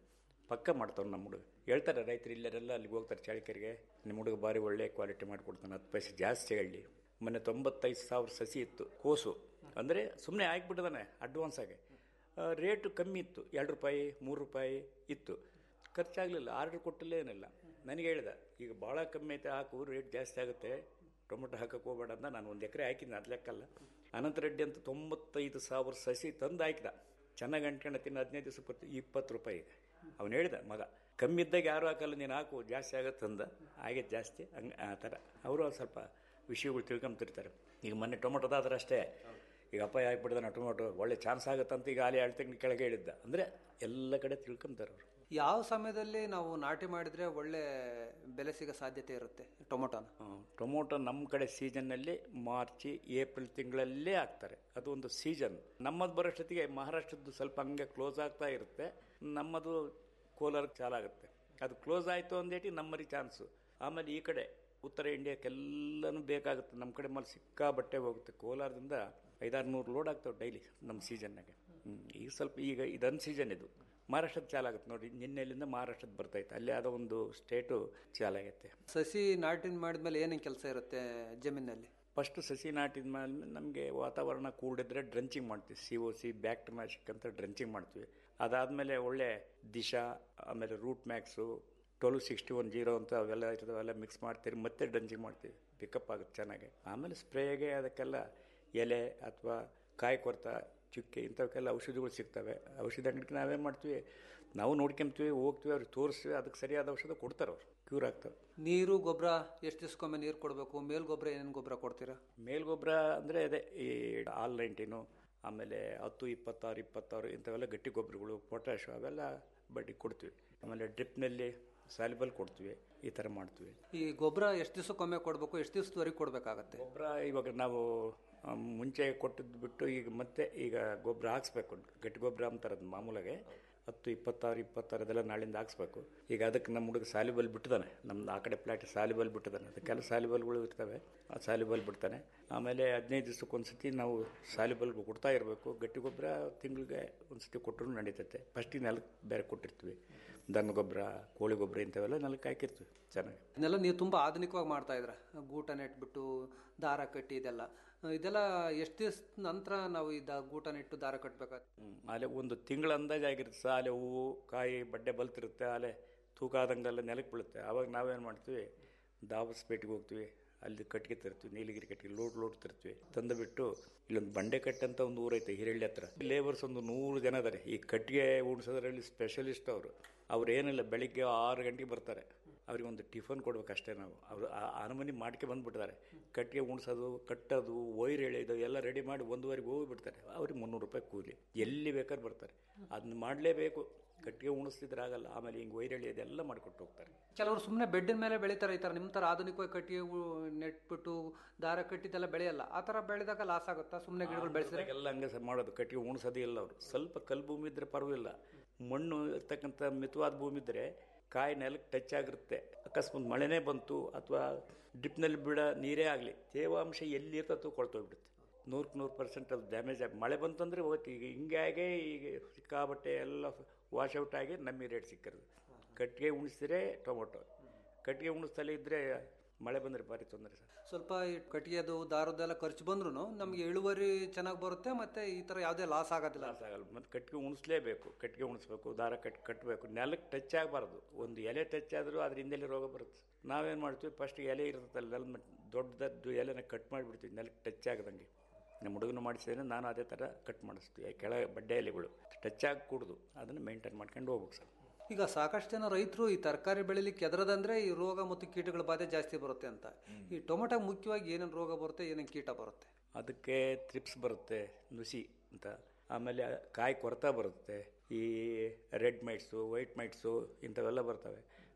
ಪಕ್ಕ ಮಾಡ್ತಾವೆ ನಮ್ಮ ಹುಡುಗ ಹೇಳ್ತಾರೆ ರೈತರು ಇಲ್ಲರೆಲ್ಲ ಅಲ್ಲಿಗೆ ಹೋಗ್ತಾರೆ ಚಾಳಿಕರಿಗೆ ನಿಮ್ಮ ಹುಡುಗ ಭಾರಿ ಒಳ್ಳೆ ಕ್ವಾಲಿಟಿ ಮಾಡಿಕೊಡ್ತಾನೆ ಹತ್ತು ಪೈಸೆ ಜಾಸ್ತಿ ಹೇಳಿ ಮೊನ್ನೆ ತೊಂಬತ್ತೈದು ಸಾವಿರ ಸಸಿ ಇತ್ತು ಕೋಸು ಅಂದರೆ ಸುಮ್ಮನೆ ಆಗಿಬಿಟ್ಟಿದಾನೆ ಅಡ್ವಾನ್ಸ್ ಆಗಿ ಆ, ರೇಟು ಕಮ್ಮಿ ಇತ್ತು ಎರಡು ರೂಪಾಯಿ ಮೂರು ರೂಪಾಯಿ ಇತ್ತು ಖರ್ಚಾಗಲಿಲ್ಲ ಆರ್ಡರ್ ಕೊಟ್ಟಿಲ್ಲ ಏನಿಲ್ಲ ನನಗೆ ಹೇಳ್ದೆ ಈಗ ಭಾಳ ಕಮ್ಮಿ ಐತೆ ಹಾಕು ರೇಟ್ ಜಾಸ್ತಿ ಆಗುತ್ತೆ ಟೊಮೊಟೊ ಹಾಕಕ್ಕೆ ಹೋಗ್ಬೇಡ ಅಂತ ನಾನು ಒಂದು ಎಕರೆ ಹಾಕಿದ್ದೆ ಅದು ಲೆಕ್ಕಲ್ಲ ಅನಂತ ರೆಡ್ಡಿ ಅಂತ ತೊಂಬತ್ತೈದು ಸಾವಿರ ಸಸಿ ತಂದು ಹಾಕಿದ ಚೆನ್ನಾಗಿ ಅಂಟ್ಕೊಂಡು ತಿನ್ನು ಹದಿನೈದು ದಿವಸ ಕೊಟ್ಟು ಇಪ್ಪತ್ತು ರೂಪಾಯಿ ಅವನು ಹೇಳಿದ ಮಗ ಕಮ್ಮಿ ಇದ್ದಾಗ ಯಾರು ಹಾಕಲ್ಲ ನೀನು ಹಾಕು ಜಾಸ್ತಿ ಆಗತ್ತೆ ಅಂದ ಆಗೈತೆ ಜಾಸ್ತಿ ಹಂಗೆ ಆ ಥರ ಅವರು ಸ್ವಲ್ಪ ವಿಷಯಗಳು ತಿಳ್ಕೊಂತಿರ್ತಾರೆ ಈಗ ಮೊನ್ನೆ ಟೊಮೊಟೊದಾದ್ರೆ ಅಷ್ಟೇ ಈಗ ಅಪ್ಪ ಹಾಕ್ಬಿಡ್ದಾನೆ ಟೊಮೊಟೊ ಒಳ್ಳೆ ಚಾನ್ಸ್ ಆಗುತ್ತಂತ ಈಗ ಅಲ್ಲಿ ಎರಡು ತಿಂಗಳು ಕೆಳಗೆ ಹೇಳಿದ್ದ ಅಂದರೆ ಎಲ್ಲ ಕಡೆ ತಿಳ್ಕೊಂತಾರೆ ಅವರು ಯಾವ ಸಮಯದಲ್ಲಿ ನಾವು ನಾಟಿ ಮಾಡಿದ್ರೆ ಒಳ್ಳೆ ಬೆಲೆ ಸಿಗೋ ಸಾಧ್ಯತೆ ಇರುತ್ತೆ ಟೊಮೊಟೊನ ಟೊಮೊಟೊ ನಮ್ಮ ಕಡೆ ಸೀಸನ್ನಲ್ಲಿ ಮಾರ್ಚಿ ಏಪ್ರಿಲ್ ತಿಂಗಳಲ್ಲೇ ಹಾಕ್ತಾರೆ ಅದು ಒಂದು ಸೀಸನ್ ನಮ್ಮದು ಬರೋಷ್ಟೊತ್ತಿಗೆ ಮಹಾರಾಷ್ಟ್ರದ್ದು ಸ್ವಲ್ಪ ಹಂಗೆ ಕ್ಲೋಸ್ ಆಗ್ತಾ ಇರುತ್ತೆ ನಮ್ಮದು ಕೋಲಾರ ಚಾಲಾಗುತ್ತೆ ಅದು ಕ್ಲೋಸ್ ಆಯಿತು ಅಂದೇಟಿ ನಮ್ಮರಿ ಚಾನ್ಸು ಆಮೇಲೆ ಈ ಕಡೆ ಉತ್ತರ ಇಂಡಿಯಾಕ್ಕೆಲ್ಲನೂ ಬೇಕಾಗುತ್ತೆ ನಮ್ಮ ಕಡೆ ಮೇಲೆ ಸಿಕ್ಕಾಬಟ್ಟೆ ಹೋಗುತ್ತೆ ಕೋಲಾರದಿಂದ ಐದಾರು ನೂರು ಲೋಡ್ ಆಗ್ತಾವೆ ಡೈಲಿ ನಮ್ಮ ಸೀಸನ್ನಾಗೆ ಈಗ ಸ್ವಲ್ಪ ಈಗ ಇದೊಂದು ಸೀಸನ್ ಇದು ಮಹಾರಾಷ್ಟ್ರದ ಚಾಲಾಗುತ್ತೆ ನೋಡಿ ನಿನ್ನೆಲಿಂದ ಮಹಾರಾಷ್ಟ್ರದ್ದು ಬರ್ತೈತೆ ಅಲ್ಲಿ ಯಾವುದೋ ಒಂದು ಸ್ಟೇಟು ಚಾಲಾಗೈತೆ ಸಸಿ ನಾಟಿನ ಮಾಡಿದ್ಮೇಲೆ ಏನೇನು ಕೆಲಸ ಇರುತ್ತೆ ಜಮೀನಲ್ಲಿ ಫಸ್ಟ್ ಸಸಿ ನಾಟಿದ ಮೇಲೆ ನಮಗೆ ವಾತಾವರಣ ಕೂಡಿದ್ರೆ ಡ್ರಂಚಿಂಗ್ ಮಾಡ್ತೀವಿ ಸಿ ಒ ಸಿ ಬ್ಯಾಕ್ಟರ್ನಾಶಿಕ್ ಅಂತ ಡ್ರಂಚಿಂಗ್ ಮಾಡ್ತೀವಿ ಅದಾದಮೇಲೆ ಒಳ್ಳೆ ದಿಶಾ ಆಮೇಲೆ root max twelve sixty one zero ಅಂತ ಅವೆಲ್ಲ ಇರ್ತವೆ ಅವೆಲ್ಲ ಮಿಕ್ಸ್ ಮಾಡ್ತೀರಿ ಮತ್ತೆ ಡ್ರಂಚಿಂಗ್ ಮಾಡ್ತೀವಿ ಪಿಕಪ್ ಆಗುತ್ತೆ ಚೆನ್ನಾಗಿ ಆಮೇಲೆ ಸ್ಪ್ರೇಗೆ ಅದಕ್ಕೆಲ್ಲ ಎಲೆ ಅಥವಾ ಕಾಯಿ ಕೊರತ ಚುಕ್ಕೆ ಇಂಥವಕ್ಕೆಲ್ಲ ಔಷಧಿಗಳು ಸಿಗ್ತವೆ ಔಷಧಿ ಅಂಗಡಿಗೆ ನಾವೇನು ಮಾಡ್ತೀವಿ ನಾವು ನೋಡ್ಕೊಂತೀವಿ ಹೋಗ್ತೀವಿ ಅವ್ರಿಗೆ ತೋರಿಸ್ತೀವಿ ಅದಕ್ಕೆ ಸರಿಯಾದ ಔಷಧ ಕೊಡ್ತಾರೆ ಅವ್ರು ಕ್ಯೂರ್ ಆಗ್ತವೆ ನೀರು ಗೊಬ್ಬರ ಎಷ್ಟು ದಿವಸಕ್ಕೊಮ್ಮೆ ನೀರು ಕೊಡಬೇಕು ಮೇಲ್ ಗೊಬ್ಬರ ಏನೇನು ಗೊಬ್ಬರ ಕೊಡ್ತೀರಾ ಮೇಲ್ ಗೊಬ್ಬರ ಅಂದರೆ ಅದೇ ಈ ಆಲ್ ನೈಂಟೀನು ಆಮೇಲೆ ಹತ್ತು ಇಪ್ಪತ್ತಾರು ಇಪ್ಪತ್ತಾರು ಇಂಥವೆಲ್ಲ ಗಟ್ಟಿ ಗೊಬ್ಬರಗಳು ಪೊಟ್ಯಾಶು ಅವೆಲ್ಲ ಬಡ್ಡಿ ಕೊಡ್ತೀವಿ ಆಮೇಲೆ ಡ್ರಿಪ್ನಲ್ಲಿ ಸ್ಯಾಲಿಬಲ್ ಕೊಡ್ತೀವಿ ಈ ಥರ ಮಾಡ್ತೀವಿ ಈ ಗೊಬ್ಬರ ಎಷ್ಟು ದಿವಸಕ್ಕೊಮ್ಮೆ ಕೊಡಬೇಕು ಎಷ್ಟು ದಿವಸದವರೆಗೆ ಕೊಡಬೇಕಾಗತ್ತೆ ಗೊಬ್ಬರ ಇವಾಗ ನಾವು ಆ, ಮುಂಚೆ ಕೊಟ್ಟಿದ್ದು ಬಿಟ್ಟು ಈಗ ಮತ್ತೆ ಈಗ ಗೊಬ್ಬರ ಹಾಕ್ಸ್ಬೇಕು ಗಟ್ಟಿ ಗೊಬ್ಬರ ಅಂತಾರೆ ಅದು ಮಾಮೂಲಾಗೆ ಹತ್ತು ಇಪ್ಪತ್ತಾರು ಇಪ್ಪತ್ತಾರು ಅದೆಲ್ಲ ನಾಳಿಂದ ಹಾಕ್ಸ್ಬೇಕು ಈಗ ಅದಕ್ಕೆ ನಮ್ಮ ಹುಡುಗ ಸಾಲಿಬಲ್ ಬಿಟ್ಟಿದ್ದಾನೆ ನಮ್ದು ಆ ಕಡೆ ಪ್ಲಾಟ್ ಸಾಲಿಬಲ್ ಬಿಟ್ಟಿದ್ದಾನೆ ಅದಕ್ಕೆಲ್ಲ ಸಾಲಿಬಲ್ಗಳು ಇರ್ತವೆ ಆ ಸಾಲಿಬಲ್ ಬಿಡ್ತಾನೆ ಆಮೇಲೆ ಹದಿನೈದು ದಿವ್ಸಕ್ಕೆ ಒಂದ್ಸತಿ ನಾವು ಸಾಲಿಬಲ್ ಕೊಡ್ತಾ ಇರಬೇಕು ಗಟ್ಟಿ ಗೊಬ್ಬರ ತಿಂಗಳಿಗೆ ಒಂದ್ಸತಿ ಕೊಟ್ಟರು ನಡೀತೈತೆ ಫಸ್ಟಿಗೆ ನೆಲಕ್ಕೆ ಬೇರೆ ಕೊಟ್ಟಿರ್ತೀವಿ ದನ ಗೊಬ್ಬರ ಕೋಳಿ ಗೊಬ್ಬರ ಇಂಥವೆಲ್ಲ ನೆಲಕ್ಕೆ ಹಾಕಿರ್ತೀವಿ ಚೆನ್ನಾಗಿ ಇದನ್ನೆಲ್ಲ ನೀವು ತುಂಬ ಆಧುನಿಕವಾಗಿ ಮಾಡ್ತಾ ಇದ್ರ ಗೂಟ ನೆಟ್ಬಿಟ್ಟು ದಾರ ಕಟ್ಟಿ ಇದೆಲ್ಲ ಇದೆಲ್ಲ ಎಷ್ಟು ದಿವಸ ನಂತರ ನಾವು ಈ ದಾ- ಗೂಟ ನೆಟ್ಟು ದಾರ ಕಟ್ಟಬೇಕಾಗುತ್ತೆ ಆಲೆ ಒಂದು ತಿಂಗಳ ಅಂದಾಜು ಆಗಿರುತ್ತೆ ಸಹ ಆಲೆ ಹೂವು ಕಾಯಿ ಬಡ್ಡೆ ಬಲ್ತಿರುತ್ತೆ ಆಲೆ ತೂಕ ಆದಂಗೆಲ್ಲ ನೆಲಕ್ಕೆ ಬೀಳುತ್ತೆ ಆವಾಗ ನಾವೇನು ಮಾಡ್ತೀವಿ ದಾವಸ್ಪೇಟೆಗೆ ಹೋಗ್ತೀವಿ ಅಲ್ಲಿ ಕಟ್ಟಿಗೆ ತರ್ತೀವಿ ನೀಲಗಿರಿ ಕಟ್ಟಿಗೆ ಲೋಡ್ ಲೋಡ್ ತರ್ತೀವಿ ತಂದು ಬಿಟ್ಟು ಇಲ್ಲೊಂದು ಬಂಡೆ ಕಟ್ಟೆ ಅಂತ ಒಂದು ಊರೈತೆ ಹಿರಳ್ಳಿ ಹತ್ರ ಲೇಬರ್ಸ್ ಒಂದು ನೂರು ಜನ ಇದ್ದಾರೆ ಈ ಕಟ್ಟಿಗೆ ಉಣಿಸೋದ್ರಲ್ಲಿ ಸ್ಪೆಷಲಿಸ್ಟ್ ಅವರು ಅವ್ರು ಏನಿಲ್ಲ ಬೆಳಿಗ್ಗೆ ಆರು ಗಂಟೆಗೆ ಬರ್ತಾರೆ ಅವ್ರಿಗೆ ಒಂದು ಟಿಫನ್ ಕೊಡ್ಬೇಕು ಅಷ್ಟೇ ನಾವು ಅವರು ಅನುಮನಿ ಮಾಡ್ಕೆ ಬಂದ್ಬಿಟ್ಟಿದ್ದಾರೆ ಕಟ್ಟಿಗೆ ಉಣಿಸೋದು ಕಟ್ಟೋದು ವೈರ್ ಎಳೆಯೋದು ಎಲ್ಲ ರೆಡಿ ಮಾಡಿ ಒಂದುವರೆಗೆ ಹೋಗಿಬಿಡ್ತಾರೆ ಅವ್ರಿಗೆ ಮುನ್ನೂರು ರೂಪಾಯಿ ಕೂಲಿ ಎಲ್ಲಿ ಬೇಕಾದ್ರೆ ಬರ್ತಾರೆ ಅದನ್ನ ಮಾಡಲೇಬೇಕು ಕಟ್ಟಿಗೆ ಉಣಿಸ್ತಿದ್ರೆ ಆಗಲ್ಲ ಆಮೇಲೆ ಹಿಂಗೆ ವೈರ್ ಎಳೆಯೋದೆಲ್ಲ ಮಾಡಿಕೊಟ್ಟು ಹೋಗ್ತಾರೆ ಕೆಲವರು ಸುಮ್ಮನೆ ಬೆಡ್ಡಿನ ಮೇಲೆ ಬೆಳಿತಾರೆ ಈ ಥರ ನಿಮ್ಮ ಥರ ಆಧುನಿಕವಾಗಿ ಕಟ್ಟಿಗೆ ಉ- ನೆಟ್ಬಿಟ್ಟು ದಾರ ಕಟ್ಟಿದ್ದೆಲ್ಲ ಬೆಳೆಯಲ್ಲ ಆ ಥರ ಬೆಳೆದಾಗ ಲಾಸ್ ಆಗುತ್ತಾ ಸುಮ್ಮನೆ ಗಿಡಗಳು ಬೆಳೆಸಿದ್ರೆ ಎಲ್ಲ ಹಂಗೆ ಸ- ಮಾಡೋದು ಕಟ್ಟಿಗೆ ಉಣಿಸೋದೇ ಇಲ್ಲ ಅವರು ಸ್ವಲ್ಪ ಕಲ್ಲು ಭೂಮಿ ಇದ್ರೆ ಪರವಾಗಿಲ್ಲ ಮಣ್ಣು ಇರ್ತಕ್ಕಂಥ ಮಿತವಾದ ಭೂಮಿ ಇದ್ದರೆ ಕಾಯಿ ನೆಲಕ್ಕೆ ಟಚ್ ಆಗಿರುತ್ತೆ ಅಕಸ್ಮಾತ್ ಮಳೆನೇ ಬಂತು ಅಥವಾ ಡ್ರಿಪ್ನಲ್ಲಿ ಬಿಡ ನೀರೇ ಆಗಲಿ ತೇವಾಂಶ ಎಲ್ಲಿ ಇರ್ತದೋ ಕೊಳ್ತೋಗ್ಬಿಡುತ್ತೆ ನೂರಕ್ಕೆ ನೂರು ಪರ್ಸೆಂಟ್ ಅದು ಡ್ಯಾಮೇಜ್ ಆಗಿ ಮಳೆ ಬಂತಂದ್ರೆ ಹೋಯ್ತು ಈಗ ಹಿಂಗಾಗೆ ಈಗ ಸಿಕ್ಕಾಬಟ್ಟೆ ಎಲ್ಲ ವಾಶ್ ಔಟ್ ಆಗಿ ನಮಗೆ ರೇಟ್ ಸಿಕ್ಕಿರೋದು ಕಟ್ಟಿಗೆ ಉಣಿಸಿದ್ರೆ ಟೊಮೊಟೊ ಕಟ್ಟಿಗೆ ಉಣಿಸ್ತಲೇ ಇದ್ದರೆ ಮಳೆ ಬಂದರೆ ಭಾರಿ ತೊಂದರೆ ಸರ್ ಸ್ವಲ್ಪ ಈ ಕಟ್ಟಿಗೆದು ದಾರದ್ದೆಲ್ಲ ಖರ್ಚು ಬಂದ್ರೂ ನಮಗೆ ಇಳುವರಿ ಚೆನ್ನಾಗಿ ಬರುತ್ತೆ ಮತ್ತೆ ಈ ಥರ ಯಾವುದೇ ಲಾಸ್ ಆಗೋದಿಲ್ಲ ಲಾಸ್ ಆಗಲ್ಲ ಮತ್ತು ಕಟ್ಟಿಗೆ ಉಣಿಸ್ಲೇಬೇಕು ಕಟ್ಟಿಗೆ ಉಣಿಸ್ಬೇಕು ದಾರ ಕಟ್ ಕಟ್ಟಬೇಕು ನೆಲಕ್ಕೆ ಟಚ್ ಆಗಬಾರ್ದು ಒಂದು ಎಲೆ ಟಚ್ ಆದರೂ ಅದ್ರ ಹಿಂದೆಲೆ ರೋಗ ಬರುತ್ತೆ ನಾವೇನು ಮಾಡ್ತೀವಿ ಫಸ್ಟ್ ಎಲೆ ಇರುತ್ತಲ್ಲ ನೆಲ ದೊಡ್ಡದದ್ದು ಎಲೆನ ಕಟ್ ಮಾಡಿಬಿಡ್ತೀವಿ ನೆಲಕ್ಕೆ ಟಚ್ ಆಗದಂಗೆ ನಮ್ಮ ಹುಡುಗನ ಮಾಡಿಸಿದ್ರೆ ನಾನು ಅದೇ ಥರ ಕಟ್ ಮಾಡಿಸ್ತೀವಿ ಕೆಳಗೆ ಬಡ್ಡೆ ಎಲೆಗಳು ಟಚ್ ಆಗಿ ಕೂಡುದು ಅದನ್ನು ಮೇಂಟೈನ್ ಮಾಡ್ಕೊಂಡು ಹೋಗ್ಬೇಕು ಸರ್ ಈಗ ಸಾಕಷ್ಟು ಜನ ರೈತರು ಈ ತರಕಾರಿ ಬೆಳಿಲಿಕ್ಕೆ ಎದರದಂದ್ರೆ ಈ ರೋಗ ಮತ್ತು ಕೀಟಗಳ ಬಾಧೆ ಜಾಸ್ತಿ ಬರುತ್ತೆ ಅಂತ ಈ ಟೊಮೆಟೊ ಮುಖ್ಯವಾಗಿ ಏನೇನು ರೋಗ ಬರುತ್ತೆ ಏನೇನು ಕೀಟ ಬರುತ್ತೆ ಅದಕ್ಕೆ ತ್ರಿಪ್ಸ್ ಬರುತ್ತೆ ನುಸಿ ಅಂತ ಆಮೇಲೆ ಕಾಯಿ ಕೊರತ ಬರುತ್ತೆ ಈ ರೆಡ್ ಮೈಟ್ಸು ವೈಟ್ ಮೈಟ್ಸು ಇಂಥವೆಲ್ಲ ಬರ್ತವೆ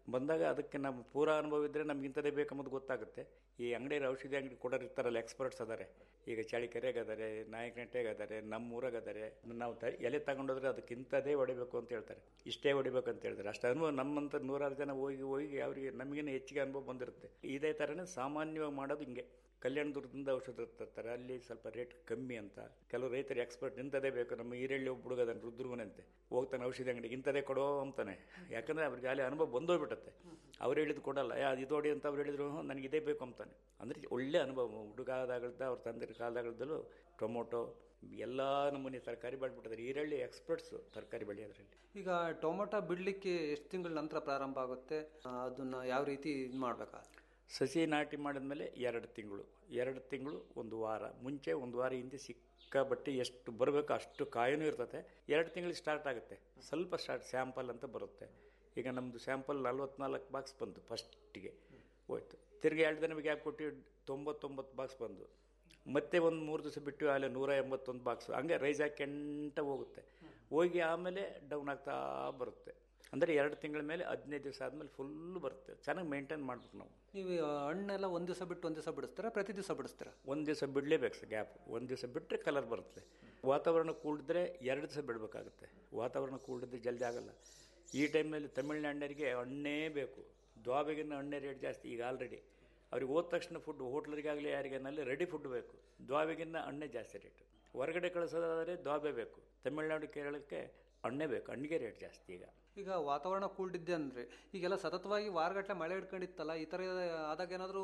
ಬಂದಾಗ ಅದಕ್ಕೆ ನಮ್ಮ ಪೂರ ಅನುಭವ ಇದ್ದರೆ ನಮ್ಗೆ ಇಂಥದ್ದೇ ಬೇಕಂಬುದು ಗೊತ್ತಾಗುತ್ತೆ ಈ ಅಂಗಡಿ ಔಷಧಿ ಅಂಗಡಿ ಕೊಡೋರು ಇರ್ತಾರಲ್ಲ ಎಕ್ಸ್ಪರ್ಟ್ಸ್ ಅದಾರೆ ಈಗ ಚಳಿಕೆರೆಗೆ ಅದಾರೆ ನಾಯಕನಟ್ಟೆಗೆ ಅದಾರೆ ನಮ್ಮ ಊರಾಗ ಅದಾರೆ ನಾವು ತ ಎಲೆ ತಗೊಂಡೋದ್ರೆ ಅದಕ್ಕೆ ಇಂಥದ್ದೇ ಹೊಡಿಬೇಕು ಅಂತ ಹೇಳ್ತಾರೆ ಇಷ್ಟೇ ಹೊಡಿಬೇಕು ಅಂತ ಹೇಳ್ತಾರೆ ಅಷ್ಟು ಅನುಭವ ನಮ್ಮಂಥ ನೂರಾರು ಜನ ಹೋಗಿ ಹೋಗಿ ಅವರಿಗೆ ನಮಗೇನು ಹೆಚ್ಚಿಗೆ ಅನುಭವ ಬಂದಿರುತ್ತೆ ಇದೇ ಥರನೇ ಸಾಮಾನ್ಯವಾಗಿ ಮಾಡೋದು ಹಿಂಗೆ ಕಲ್ಯಾಣ ದುರ್ಗದಿಂದ ಔಷಧ ತರ್ತಾರೆ ಅಲ್ಲಿ ಸ್ವಲ್ಪ ರೇಟ್ ಕಮ್ಮಿ ಅಂತ ಕೆಲವು ರೈತರು ಎಕ್ಸ್ಪರ್ಟ್ ಇಂಥದೇ ಬೇಕು ನಮ್ಮ ಈರಳ್ಳಿ ಒಬ್ಬ ಹುಡುಗ ಅದನ್ನು ರುದ್ರುವನಂತೆ ಹೋಗ್ತಾನೆ ಔಷಧಿ ಅಂಗಡಿಗೆ ಇಂಥದೇ ಕೊಡೋ ಅಂತಾನೆ ಯಾಕಂದರೆ ಅವ್ರಿಗೆ ಅಲ್ಲಿ ಅನುಭವ ಬಂದೋಗ್ಬಿಟ್ಟತ್ತೆ ಅವ್ರು ಹೇಳಿದ್ದು ಕೊಡಲ್ಲ ಯಾ ಇದು ಹೊಡಿ ಅಂತ ಅವ್ರು ಹೇಳಿದ್ರು "ಹ್ಞೂ, ನನಗೆ ಇದೇ ಬೇಕು ಅಂತಾನೆ ಅಂದರೆ ಒಳ್ಳೆ ಅನುಭವ ಹುಡುಗ ಆದಾಗಳ್ದ ಅವ್ರ ತಂದೆ ಕಾಲದಾಗಳ್ದಲ್ಲೂ ಟೊಮೊಟೊ ಎಲ್ಲ ನಮೂನೆ ತರಕಾರಿ ಬೆಳೆದ್ಬಿಟ್ಟಿದ್ದಾರೆ ಈರಳ್ಳಿ ಎಕ್ಸ್ಪರ್ಟ್ಸು ತರಕಾರಿ ಬೆಳೆಯೋದ್ರಲ್ಲಿ ಈಗ ಟೊಮೊಟೊ ಬಿಡಲಿಕ್ಕೆ ಎಷ್ಟು ತಿಂಗಳ ನಂತರ ಪ್ರಾರಂಭ ಆಗುತ್ತೆ ಆ, ಅದನ್ನ ಯಾವ ರೀತಿ ಇದು ಮಾಡ್ಬೇಕಾ ಸಸಿ ನಾಟಿ ಮಾಡಿದ್ಮೇಲೆ ಎರಡು ತಿಂಗಳು ಎರಡು ತಿಂಗಳು ಒಂದು ವಾರ ಮುಂಚೆ ಒಂದು ವಾರ ಹಿಂದೆ ಸಿಕ್ಕಾಬಟ್ಟೆ ಎಷ್ಟು ಬರಬೇಕು ಅಷ್ಟು ಕಾಯಿನೂ ಇರ್ತದೆ ಎರಡು ತಿಂಗಳಿಗೆ ಸ್ಟಾರ್ಟ್ ಆಗುತ್ತೆ ಸ್ವಲ್ಪ ಸ್ಟಾರ್ಟ್ ಸ್ಯಾಂಪಲ್ ಅಂತ ಬರುತ್ತೆ ಈಗ ನಮ್ಮದು ಸ್ಯಾಂಪಲ್ ನಲ್ವತ್ನಾಲ್ಕು ಬಾಕ್ಸ್ ಬಂತು ಫಸ್ಟಿಗೆ ಹೋಯ್ತು ತಿರ್ಗಿ ಎರಡು ದಿನ ಗ್ಯಾಪ್ ಕೊಟ್ಟು ತೊಂಬತ್ತೊಂಬತ್ತು ಬಾಕ್ಸ್ ಬಂದು ಮತ್ತೆ ಒಂದು ಮೂರು ದಿವಸ ಬಿಟ್ಟು ಅಲ್ಲಿ ನೂರ ಎಂಬತ್ತೊಂದು ಬಾಕ್ಸ್ ಹಂಗೆ ರೈಸ್ ಹಾಕ್ಯಂಟ ಹೋಗುತ್ತೆ ಹೋಗಿ ಆಮೇಲೆ ಡೌನ್ ಆಗ್ತಾ ಬರುತ್ತೆ ಅಂದರೆ ಎರಡು ತಿಂಗಳ ಮೇಲೆ ಹದಿನೈದು ದಿವಸ ಆದಮೇಲೆ ಫುಲ್ಲು ಬರುತ್ತೆ ಚೆನ್ನಾಗಿ ಮೇಂಟೈನ್ ಮಾಡ್ಬೇಕು ನಾವು ನೀವು ಆ, ಹಣ್ಣೆಲ್ಲ ಒಂದು ದಿವಸ ಬಿಟ್ಟು ಒಂದು ದಿವಸ ಬಿಡಿಸ್ತೀರಾ ಪ್ರತಿ ದಿವಸ ಬಿಡಿಸ್ತೀರಾ ಒಂದು ದಿವಸ ಬಿಡಲೇಬೇಕು ಸರ್ ಗ್ಯಾಪ್ ಒಂದು ದಿವಸ ಬಿಟ್ಟರೆ ಕಲರ್ ಬರುತ್ತೆ ವಾತಾವರಣ ಕೂಡಿದ್ರೆ ಎರಡು ದಿವಸ ಬಿಡಬೇಕಾಗುತ್ತೆ ವಾತಾವರಣ ಕೂಡಿದ್ರೆ ಜಲ್ದಿ ಆಗಲ್ಲ ಈ ಟೈಮಲ್ಲಿ ತಮಿಳ್ನಾಡಿನವರಿಗೆ ಹಣ್ಣೇ ಬೇಕು ದ್ವಾಬೆಗಿನ್ನ ಹಣ್ಣೇ ರೇಟ್ ಜಾಸ್ತಿ ಈಗ ಆಲ್ರೆಡಿ ಅವ್ರಿಗೆ ಹೋದ ತಕ್ಷಣ ಫುಡ್ ಹೋಟ್ಲರಿಗಾಗಲಿ ಯಾರಿಗೇನಲ್ಲಿ ರೆಡಿ ಫುಡ್ ಬೇಕು ದ್ವಾಬೆಗಿನ್ನ ಹಣ್ಣೇ ಜಾಸ್ತಿ ರೇಟು ಹೊರಗಡೆ ಕಳಿಸೋದಾದರೆ ದ್ವಾಬೆ ಬೇಕು ತಮಿಳ್ನಾಡು ಕೇರಳಕ್ಕೆ ಹಣ್ಣೇ ಬೇಕು ಹಣ್ಣಿಗೆ ರೇಟ್ ಜಾಸ್ತಿ ಈಗ ಈಗ ವಾತಾವರಣ ಕೂಲ್ಡಿದ್ದೆ ಅಂದರೆ ಈಗೆಲ್ಲ ಸತತವಾಗಿ ವಾರಗಟ್ಟಲೆ ಮಳೆ ಹಿಡ್ಕೊಂಡಿತ್ತಲ್ಲ ಈ ಥರ ಆದಾಗ ಏನಾದರೂ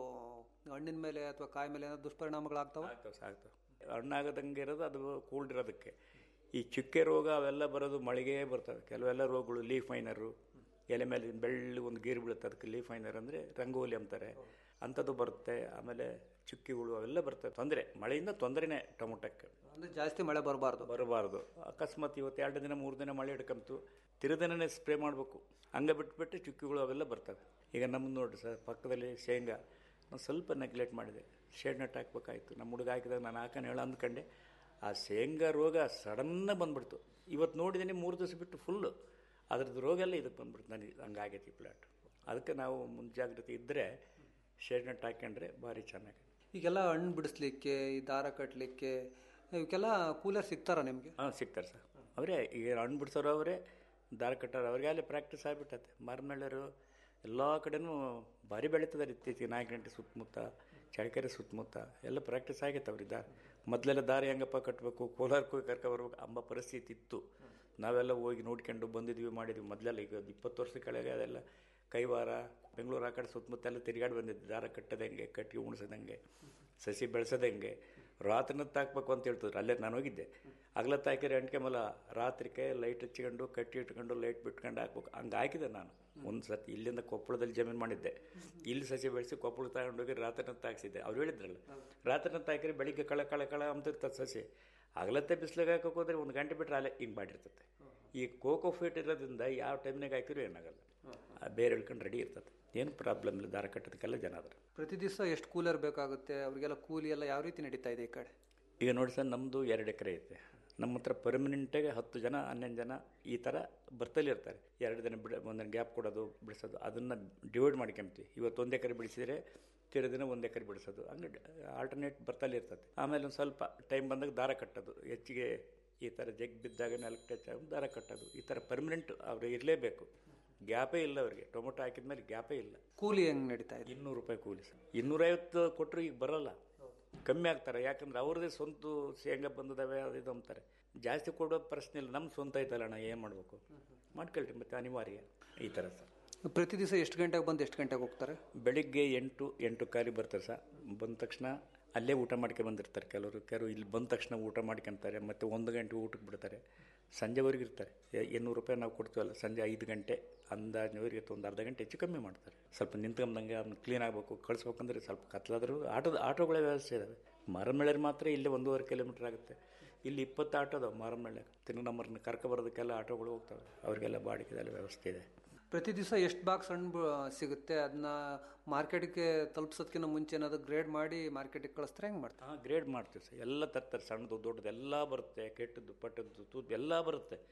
ಹಣ್ಣಿನ ಮೇಲೆ ಅಥವಾ ಕಾಯಿ ಮೇಲೆ ಏನಾದ್ರು ದುಷ್ಪರಿಣಾಮಗಳಾಗ್ತಾವ ಆಗ್ತವೆ ಆಗ್ತವೆ ಹಣ್ಣಾಗದಂಗೆ ಇರೋದು ಅದು ಕೂಲ್ಡ್ ಇರೋದಕ್ಕೆ ಈ ಚುಕ್ಕೆ ರೋಗ ಅವೆಲ್ಲ ಬರೋದು ಮಳೆಗೆ ಬರ್ತವೆ ಕೆಲವೆಲ್ಲ ರೋಗಗಳು ಲೀಫ್ ಮೈನರು ಎಲೆ ಮೇಲೆ ಬೆಳ್ಳಿ ಒಂದು ಗೀರು ಬೀಳುತ್ತೆ ಅದಕ್ಕೆ ಲೀಫ್ ಮೈನರ್ ಅಂದರೆ ರಂಗೋಲಿ ಅಂತಾರೆ ಅಂಥದ್ದು ಬರುತ್ತೆ ಆಮೇಲೆ ಚುಕ್ಕಿಗಳು ಅವೆಲ್ಲ ಬರ್ತವೆ ತೊಂದರೆ ಮಳೆಯಿಂದ ತೊಂದರೆನೇ ಟೊಮೊಟೊಕ್ಕೆ ಅಂದರೆ ಜಾಸ್ತಿ ಮಳೆ ಬರಬಾರ್ದು ಬರಬಾರ್ದು ಅಕಸ್ಮಾತ್ ಇವತ್ತು ಎರಡು ದಿನ ಮೂರು ದಿನ ಮಳೆ ಹಿಡ್ಕಂತು ತಿರುದಿನನೇ ಸ್ಪ್ರೇ ಮಾಡಬೇಕು ಹಂಗೆ ಬಿಟ್ಬಿಟ್ಟು ಚುಕ್ಕಿಗಳು ಅವೆಲ್ಲ ಬರ್ತವೆ ಈಗ ನಮ್ಮದು ನೋಡ್ರಿ ಸರ್ ಪಕ್ಕದಲ್ಲಿ ಶೇಂಗಾ ನಾನು ಸ್ವಲ್ಪ ನೆಗ್ಲೆಕ್ಟ್ ಮಾಡಿದೆ ಶೇಡ್ ನಟ್ ಹಾಕ್ಬೇಕಾಯ್ತು ನಮ್ಮ ಹುಡುಗ ಹಾಕಿದಾಗ ನಾನು ಹಾಕೋಣ ಹೇಳ ಅಂದ್ಕೊಂಡೆ ಆ ಶೇಂಗಾ ರೋಗ ಸಡನ್ನ ಬಂದ್ಬಿಡ್ತು ಇವತ್ತು ನೋಡಿದ್ದೀನಿ ಮೂರು ದಿವಸ ಬಿಟ್ಟು ಫುಲ್ಲು ಅದ್ರದ್ದು ರೋಗ ಎಲ್ಲ ಇದಕ್ಕೆ ಬಂದ್ಬಿಡ್ತು ನನಗೆ ಹಂಗಾಗೈತಿ ಪ್ಲಾಟ್ ಅದಕ್ಕೆ ನಾವು ಮುಂಜಾಗ್ರತೆ ಇದ್ದರೆ ಶೇಡ್ ನಟ್ ಹಾಕ್ಕೊಂಡ್ರೆ ಭಾರಿ ಚೆನ್ನಾಗಿ ಈಗೆಲ್ಲ ಹಣ್ಣು ಬಿಡಿಸ್ಲಿಕ್ಕೆ ಈ ದಾರ ಕಟ್ಟಲಿಕ್ಕೆ ಇವಕ್ಕೆಲ್ಲ ಕೂಲರ್ ಸಿಗ್ತಾರಾ ನಿಮಗೆ ಹಾಂ ಸಿಗ್ತಾರೆ ಸರ್ ಅವರೇ ಈಗ ಹಣ್ಣು ಬಿಡ್ಸೋರು ಅವರೇ ದಾರ ಕಟ್ಟೋರು ಅವ್ರಿಗೆ ಅಲ್ಲಿ ಪ್ರಾಕ್ಟೀಸ್ ಆಗಿಬಿಟ್ಟತೆ ಮಾರಮೇಳರು ಎಲ್ಲ ಕಡೆನೂ ಭಾರಿ ಬೆಳೀತದಾರೆ ಇತ್ತೀಚೆಗೆ ನಾಲ್ಕು ಗಂಟೆ ಸುತ್ತಮುತ್ತ ಚಳಕೆರೆ ಸುತ್ತಮುತ್ತ ಎಲ್ಲ ಪ್ರಾಕ್ಟೀಸ್ ಆಗೈತೆ ಅವ್ರಿಗೆ ದಾರ ಮೊದಲೆಲ್ಲ ದಾರಿ ಹೆಂಗಪ್ಪ ಕಟ್ಟಬೇಕು ಕೋಲಾರಕ್ಕೆ ಹೋಗಿ ಕರ್ಕೊಬರ್ಬೇಕು ಅಂಬ ಪರಿಸ್ಥಿತಿ ಇತ್ತು ನಾವೆಲ್ಲ ಹೋಗಿ ನೋಡ್ಕೊಂಡು ಬಂದಿದ್ವಿ ಮಾಡಿದ್ವಿ ಮೊದಲೆಲ್ಲ ಈಗ ಒಂದು ಇಪ್ಪತ್ತು ವರ್ಷದ ಕೆಳಗೆ ಅದೆಲ್ಲ ಕೈವಾರ ಬೆಂಗಳೂರು ಆ ಕಡೆ ಸುತ್ತಮುತ್ತ ಎಲ್ಲ ತಿರುಗಾಡಿ ಬಂದಿದ್ದು ದಾರ ಕಟ್ಟದಂಗೆ ಕಟ್ಟಿ ಉಣಿಸೋದಂಗೆ ಸಸಿ ಬೆಳೆಸೋದಂಗೆ ರಾತ್ರಿನತ್ತು ಹಾಕ್ಬೇಕು ಅಂತ ಹೇಳ್ತಿದ್ರು ಅಲ್ಲೇ ನಾನು ಹೋಗಿದ್ದೆ ಹಗಲತ್ತು ಹಾಕಿದ್ರೆ ಎಂಟ್ಕೆಮಲ ರಾತ್ರಿಗೆ ಲೈಟ್ ಹಚ್ಕೊಂಡು ಕಟ್ಟಿ ಇಟ್ಕೊಂಡು ಲೈಟ್ ಬಿಟ್ಕೊಂಡು ಹಾಕ್ಬೇಕು ಹಂಗೆ ಹಾಕಿದೆ ನಾನು ಒಂದು ಸತಿ ಇಲ್ಲಿಂದ ಕೊಪ್ಪಳದಲ್ಲಿ ಜಮೀನು ಮಾಡಿದ್ದೆ ಇಲ್ಲಿ ಸಸಿ ಬೆಳೆಸಿ ಕೊಪ್ಪಳ ತಗೊಂಡೋಗಿ ರಾತ್ರಿನತ್ತು ಹಾಕ್ಸಿದ್ದೆ ಅವ್ರು ಹೇಳಿದ್ರಲ್ಲ ರಾತ್ರಿನತ್ತು ಹಾಕಿದ್ರೆ ಬೆಳಿಗ್ಗೆ ಕಳ ಕಳ ಕಳ ಅಂತಿರ್ತದೆ ಸಸಿ ಹಗಲತ್ತೆ ಬಿಸಿಲಿಗೆ ಹಾಕೋಕೆ ಹೋದ್ರೆ ಒಂದು ಗಂಟೆ ಬಿಟ್ಟರೆ ಅಲ್ಲೇ ಹಿಂಗೆ ಮಾಡಿರ್ತದೆ ಈ ಕೋಕೋ ಫೀಟ್ ಇರೋದ್ರಿಂದ ಯಾವ ಟೈಮ್ನಾಗ ಹಾಕಿದ್ರು ಏನಾಗಲ್ಲ ಆ ಬೇರೆ ಇಳ್ಕೊಂಡು ರೆಡಿ ಇರ್ತದೆ ಏನು ಪ್ರಾಬ್ಲಮ್ ಇಲ್ಲ ದಾರ ಕಟ್ಟೋದಕ್ಕೆಲ್ಲ ಜನ ಅದ್ರ ಪ್ರತಿ ದಿವಸ ಎಷ್ಟು ಕೂಲರ್ ಬೇಕಾಗುತ್ತೆ ಅವರಿಗೆಲ್ಲ ಕೂಲಿ ಎಲ್ಲ ಯಾವ ರೀತಿ ನಡೀತಾ ಇದೆ ಈ ಕಡೆ ಈಗ ನೋಡಿ ಸರ್ ನಮ್ಮದು ಎರಡು ಎಕರೆ ಐತೆ ನಮ್ಮ ಹತ್ರ ಪರ್ಮನೆಂಟಾಗಿ ಹತ್ತು ಜನ ಹನ್ನೊಂದು ಜನ ಈ ಥರ ಬರ್ತಲೇ ಇರ್ತಾರೆ ಎರಡು ದಿನ ಬಿಡ ಒಂದೊಂದು ಗ್ಯಾಪ್ ಕೊಡೋದು ಬಿಡಿಸೋದು ಅದನ್ನು ಡಿವೈಡ್ ಮಾಡ್ಕೊಂತೀವಿ ಇವತ್ತು ಒಂದು ಎಕರೆ ಬಿಡಿಸಿದರೆ ತಿರು ದಿನ ಒಂದು ಎಕರೆ ಬಿಡಿಸೋದು ಹಂಗೆ ಆಲ್ಟರ್ನೇಟ್ ಬರ್ತಲೇ ಇರ್ತದೆ ಆಮೇಲೆ ಒಂದು ಸ್ವಲ್ಪ ಟೈಮ್ ಬಂದಾಗ ದಾರ ಕಟ್ಟೋದು ಹೆಚ್ಚಿಗೆ ಈ ಥರ ಜಗ್ ಬಿದ್ದಾಗ ನೆಲಕ್ಕೆ ಟಚ್ ಆಗಿ ದಾರ ಕಟ್ಟೋದು ಈ ಥರ ಪರ್ಮನೆಂಟ್ ಅವ್ರು ಇರಲೇಬೇಕು ಗ್ಯಾಪೇ ಇಲ್ಲ ಅವರಿಗೆ ಟೊಮೊಟೊ ಹಾಕಿದ ಮೇಲೆ ಗ್ಯಾಪೇ ಇಲ್ಲ ಕೂಲಿ ಹೆಂಗೆ ನಡೀತಾ ಇದೆ ಇನ್ನೂರು ರೂಪಾಯಿ ಕೂಲಿ ಸರ್ ಇನ್ನೂರೈವತ್ತು ಕೊಟ್ಟರು ಈಗ ಬರಲ್ಲ ಕಮ್ಮಿ ಆಗ್ತಾರೆ ಯಾಕಂದ್ರೆ ಅವ್ರದ್ದೇ ಸ್ವಂತ ಶೇಂಗಾ ಬಂದದವೆ ಅದು ಇದು ಅಂತಾರೆ ಜಾಸ್ತಿ ಕೊಡೋ ಪ್ರಶ್ನೆ ಇಲ್ಲ ನಮ್ಮ ಸ್ವಂತ ಐತಲ್ಲ ಅಣ್ಣ ಏನು ಮಾಡಬೇಕು ಮಾಡ್ಕೊಳ್ರಿ ಮತ್ತೆ ಅನಿವಾರ್ಯ ಈ ಥರ ಸರ್ ಪ್ರತಿ ದಿವಸ ಎಷ್ಟು ಗಂಟೆಗೆ ಬಂದು ಎಷ್ಟು ಗಂಟೆಗೆ ಹೋಗ್ತಾರೆ ಬೆಳಿಗ್ಗೆ ಎಂಟು ಎಂಟು ಕಾಲಿ ಬರ್ತಾರೆ ಸರ್ ಬಂದ ತಕ್ಷಣ ಅಲ್ಲೇ ಊಟ ಮಾಡ್ಕೊಂಡು ಬಂದಿರ್ತಾರೆ ಕೆಲವರು ಕೆಲವರು ಇಲ್ಲಿ ಬಂದ ತಕ್ಷಣ ಊಟ ಮಾಡ್ಕೊಂತಾರೆ ಮತ್ತು ಒಂದು ಗಂಟೆ ಊಟಕ್ಕೆ ಬಿಡ್ತಾರೆ ಸಂಜೆವರೆಗೆ ಇರ್ತಾರೆ ಎ- ಎನ್ನೂರು ರೂಪಾಯಿ ನಾವು ಕೊಡ್ತೀವಲ್ಲ ಸಂಜೆ ಐದು ಗಂಟೆ ಅಂದಾಜಿನವರೆಗೆ ಒಂದು ಅರ್ಧ ಗಂಟೆ ಹೆಚ್ಚು ಕಮ್ಮಿ ಮಾಡ್ತಾರೆ ಸ್ವಲ್ಪ ನಿಂತ್ಕೊಂಡಂಗೆ ಅದನ್ನ ಕ್ಲೀನ್ ಆಗಬೇಕು ಕಳಿಸ್ಬೇಕಂದ್ರೆ ಸ್ವಲ್ಪ ಕತ್ಲಾದರೂ ಆಟೋದ ಆಟೋಗಳ ವ್ಯವಸ್ಥೆ ಇದಾವೆ ಮಾರಮೇಳಲ್ಲಿ ಮಾತ್ರ ಇಲ್ಲಿ ಒಂದೂವರೆ ಕಿಲೋಮೀಟ್ರ್ ಆಗುತ್ತೆ ಇಲ್ಲಿ ಇಪ್ಪತ್ತು ಆಟೋ ಅದಾವೆ ಮಾರಮೇಳೆ ತಿನ್ನು ನಮ್ಮರನ್ನ ಕರ್ಕೊಬರೋದಕ್ಕೆಲ್ಲ ಆಟೋಗಳು ಹೋಗ್ತವೆ ಅವರಿಗೆಲ್ಲ ಬಾಡಿಗೆದೆಲ್ಲ ವ್ಯವಸ್ಥೆ ಇದೆ ಪ್ರತಿ ದಿವಸ ಎಷ್ಟು ಬಾಕ್ಸ್ ಹಣ್ಣು ಬ- ಸಿಗುತ್ತೆ ಅದನ್ನ ಮಾರ್ಕೆಟ್ಗೆ ತಲುಪಿಸೋದಕ್ಕಿಂತ ಮುಂಚೆ ಏನಾದ್ರು ಗ್ರೇಡ್ ಮಾಡಿ ಮಾರ್ಕೆಟಿಗೆ ಕಳಿಸ್ತಾರೆ ಹೆಂಗೆ ಮಾಡ್ತಾರೆ ಹಾಂ ಗ್ರೇಡ್ ಮಾಡ್ತೀವಿ ಸರ್ ಎಲ್ಲ ತರ್ತಾರೆ ಸಣ್ಣದು ದೊಡ್ಡದು ಎಲ್ಲ ಬರುತ್ತೆ ಕೆಟ್ಟದ್ದು ಪಟ್ಟದ್ದು ತೂತು ಎಲ್ಲ ಬರುತ್ತೆ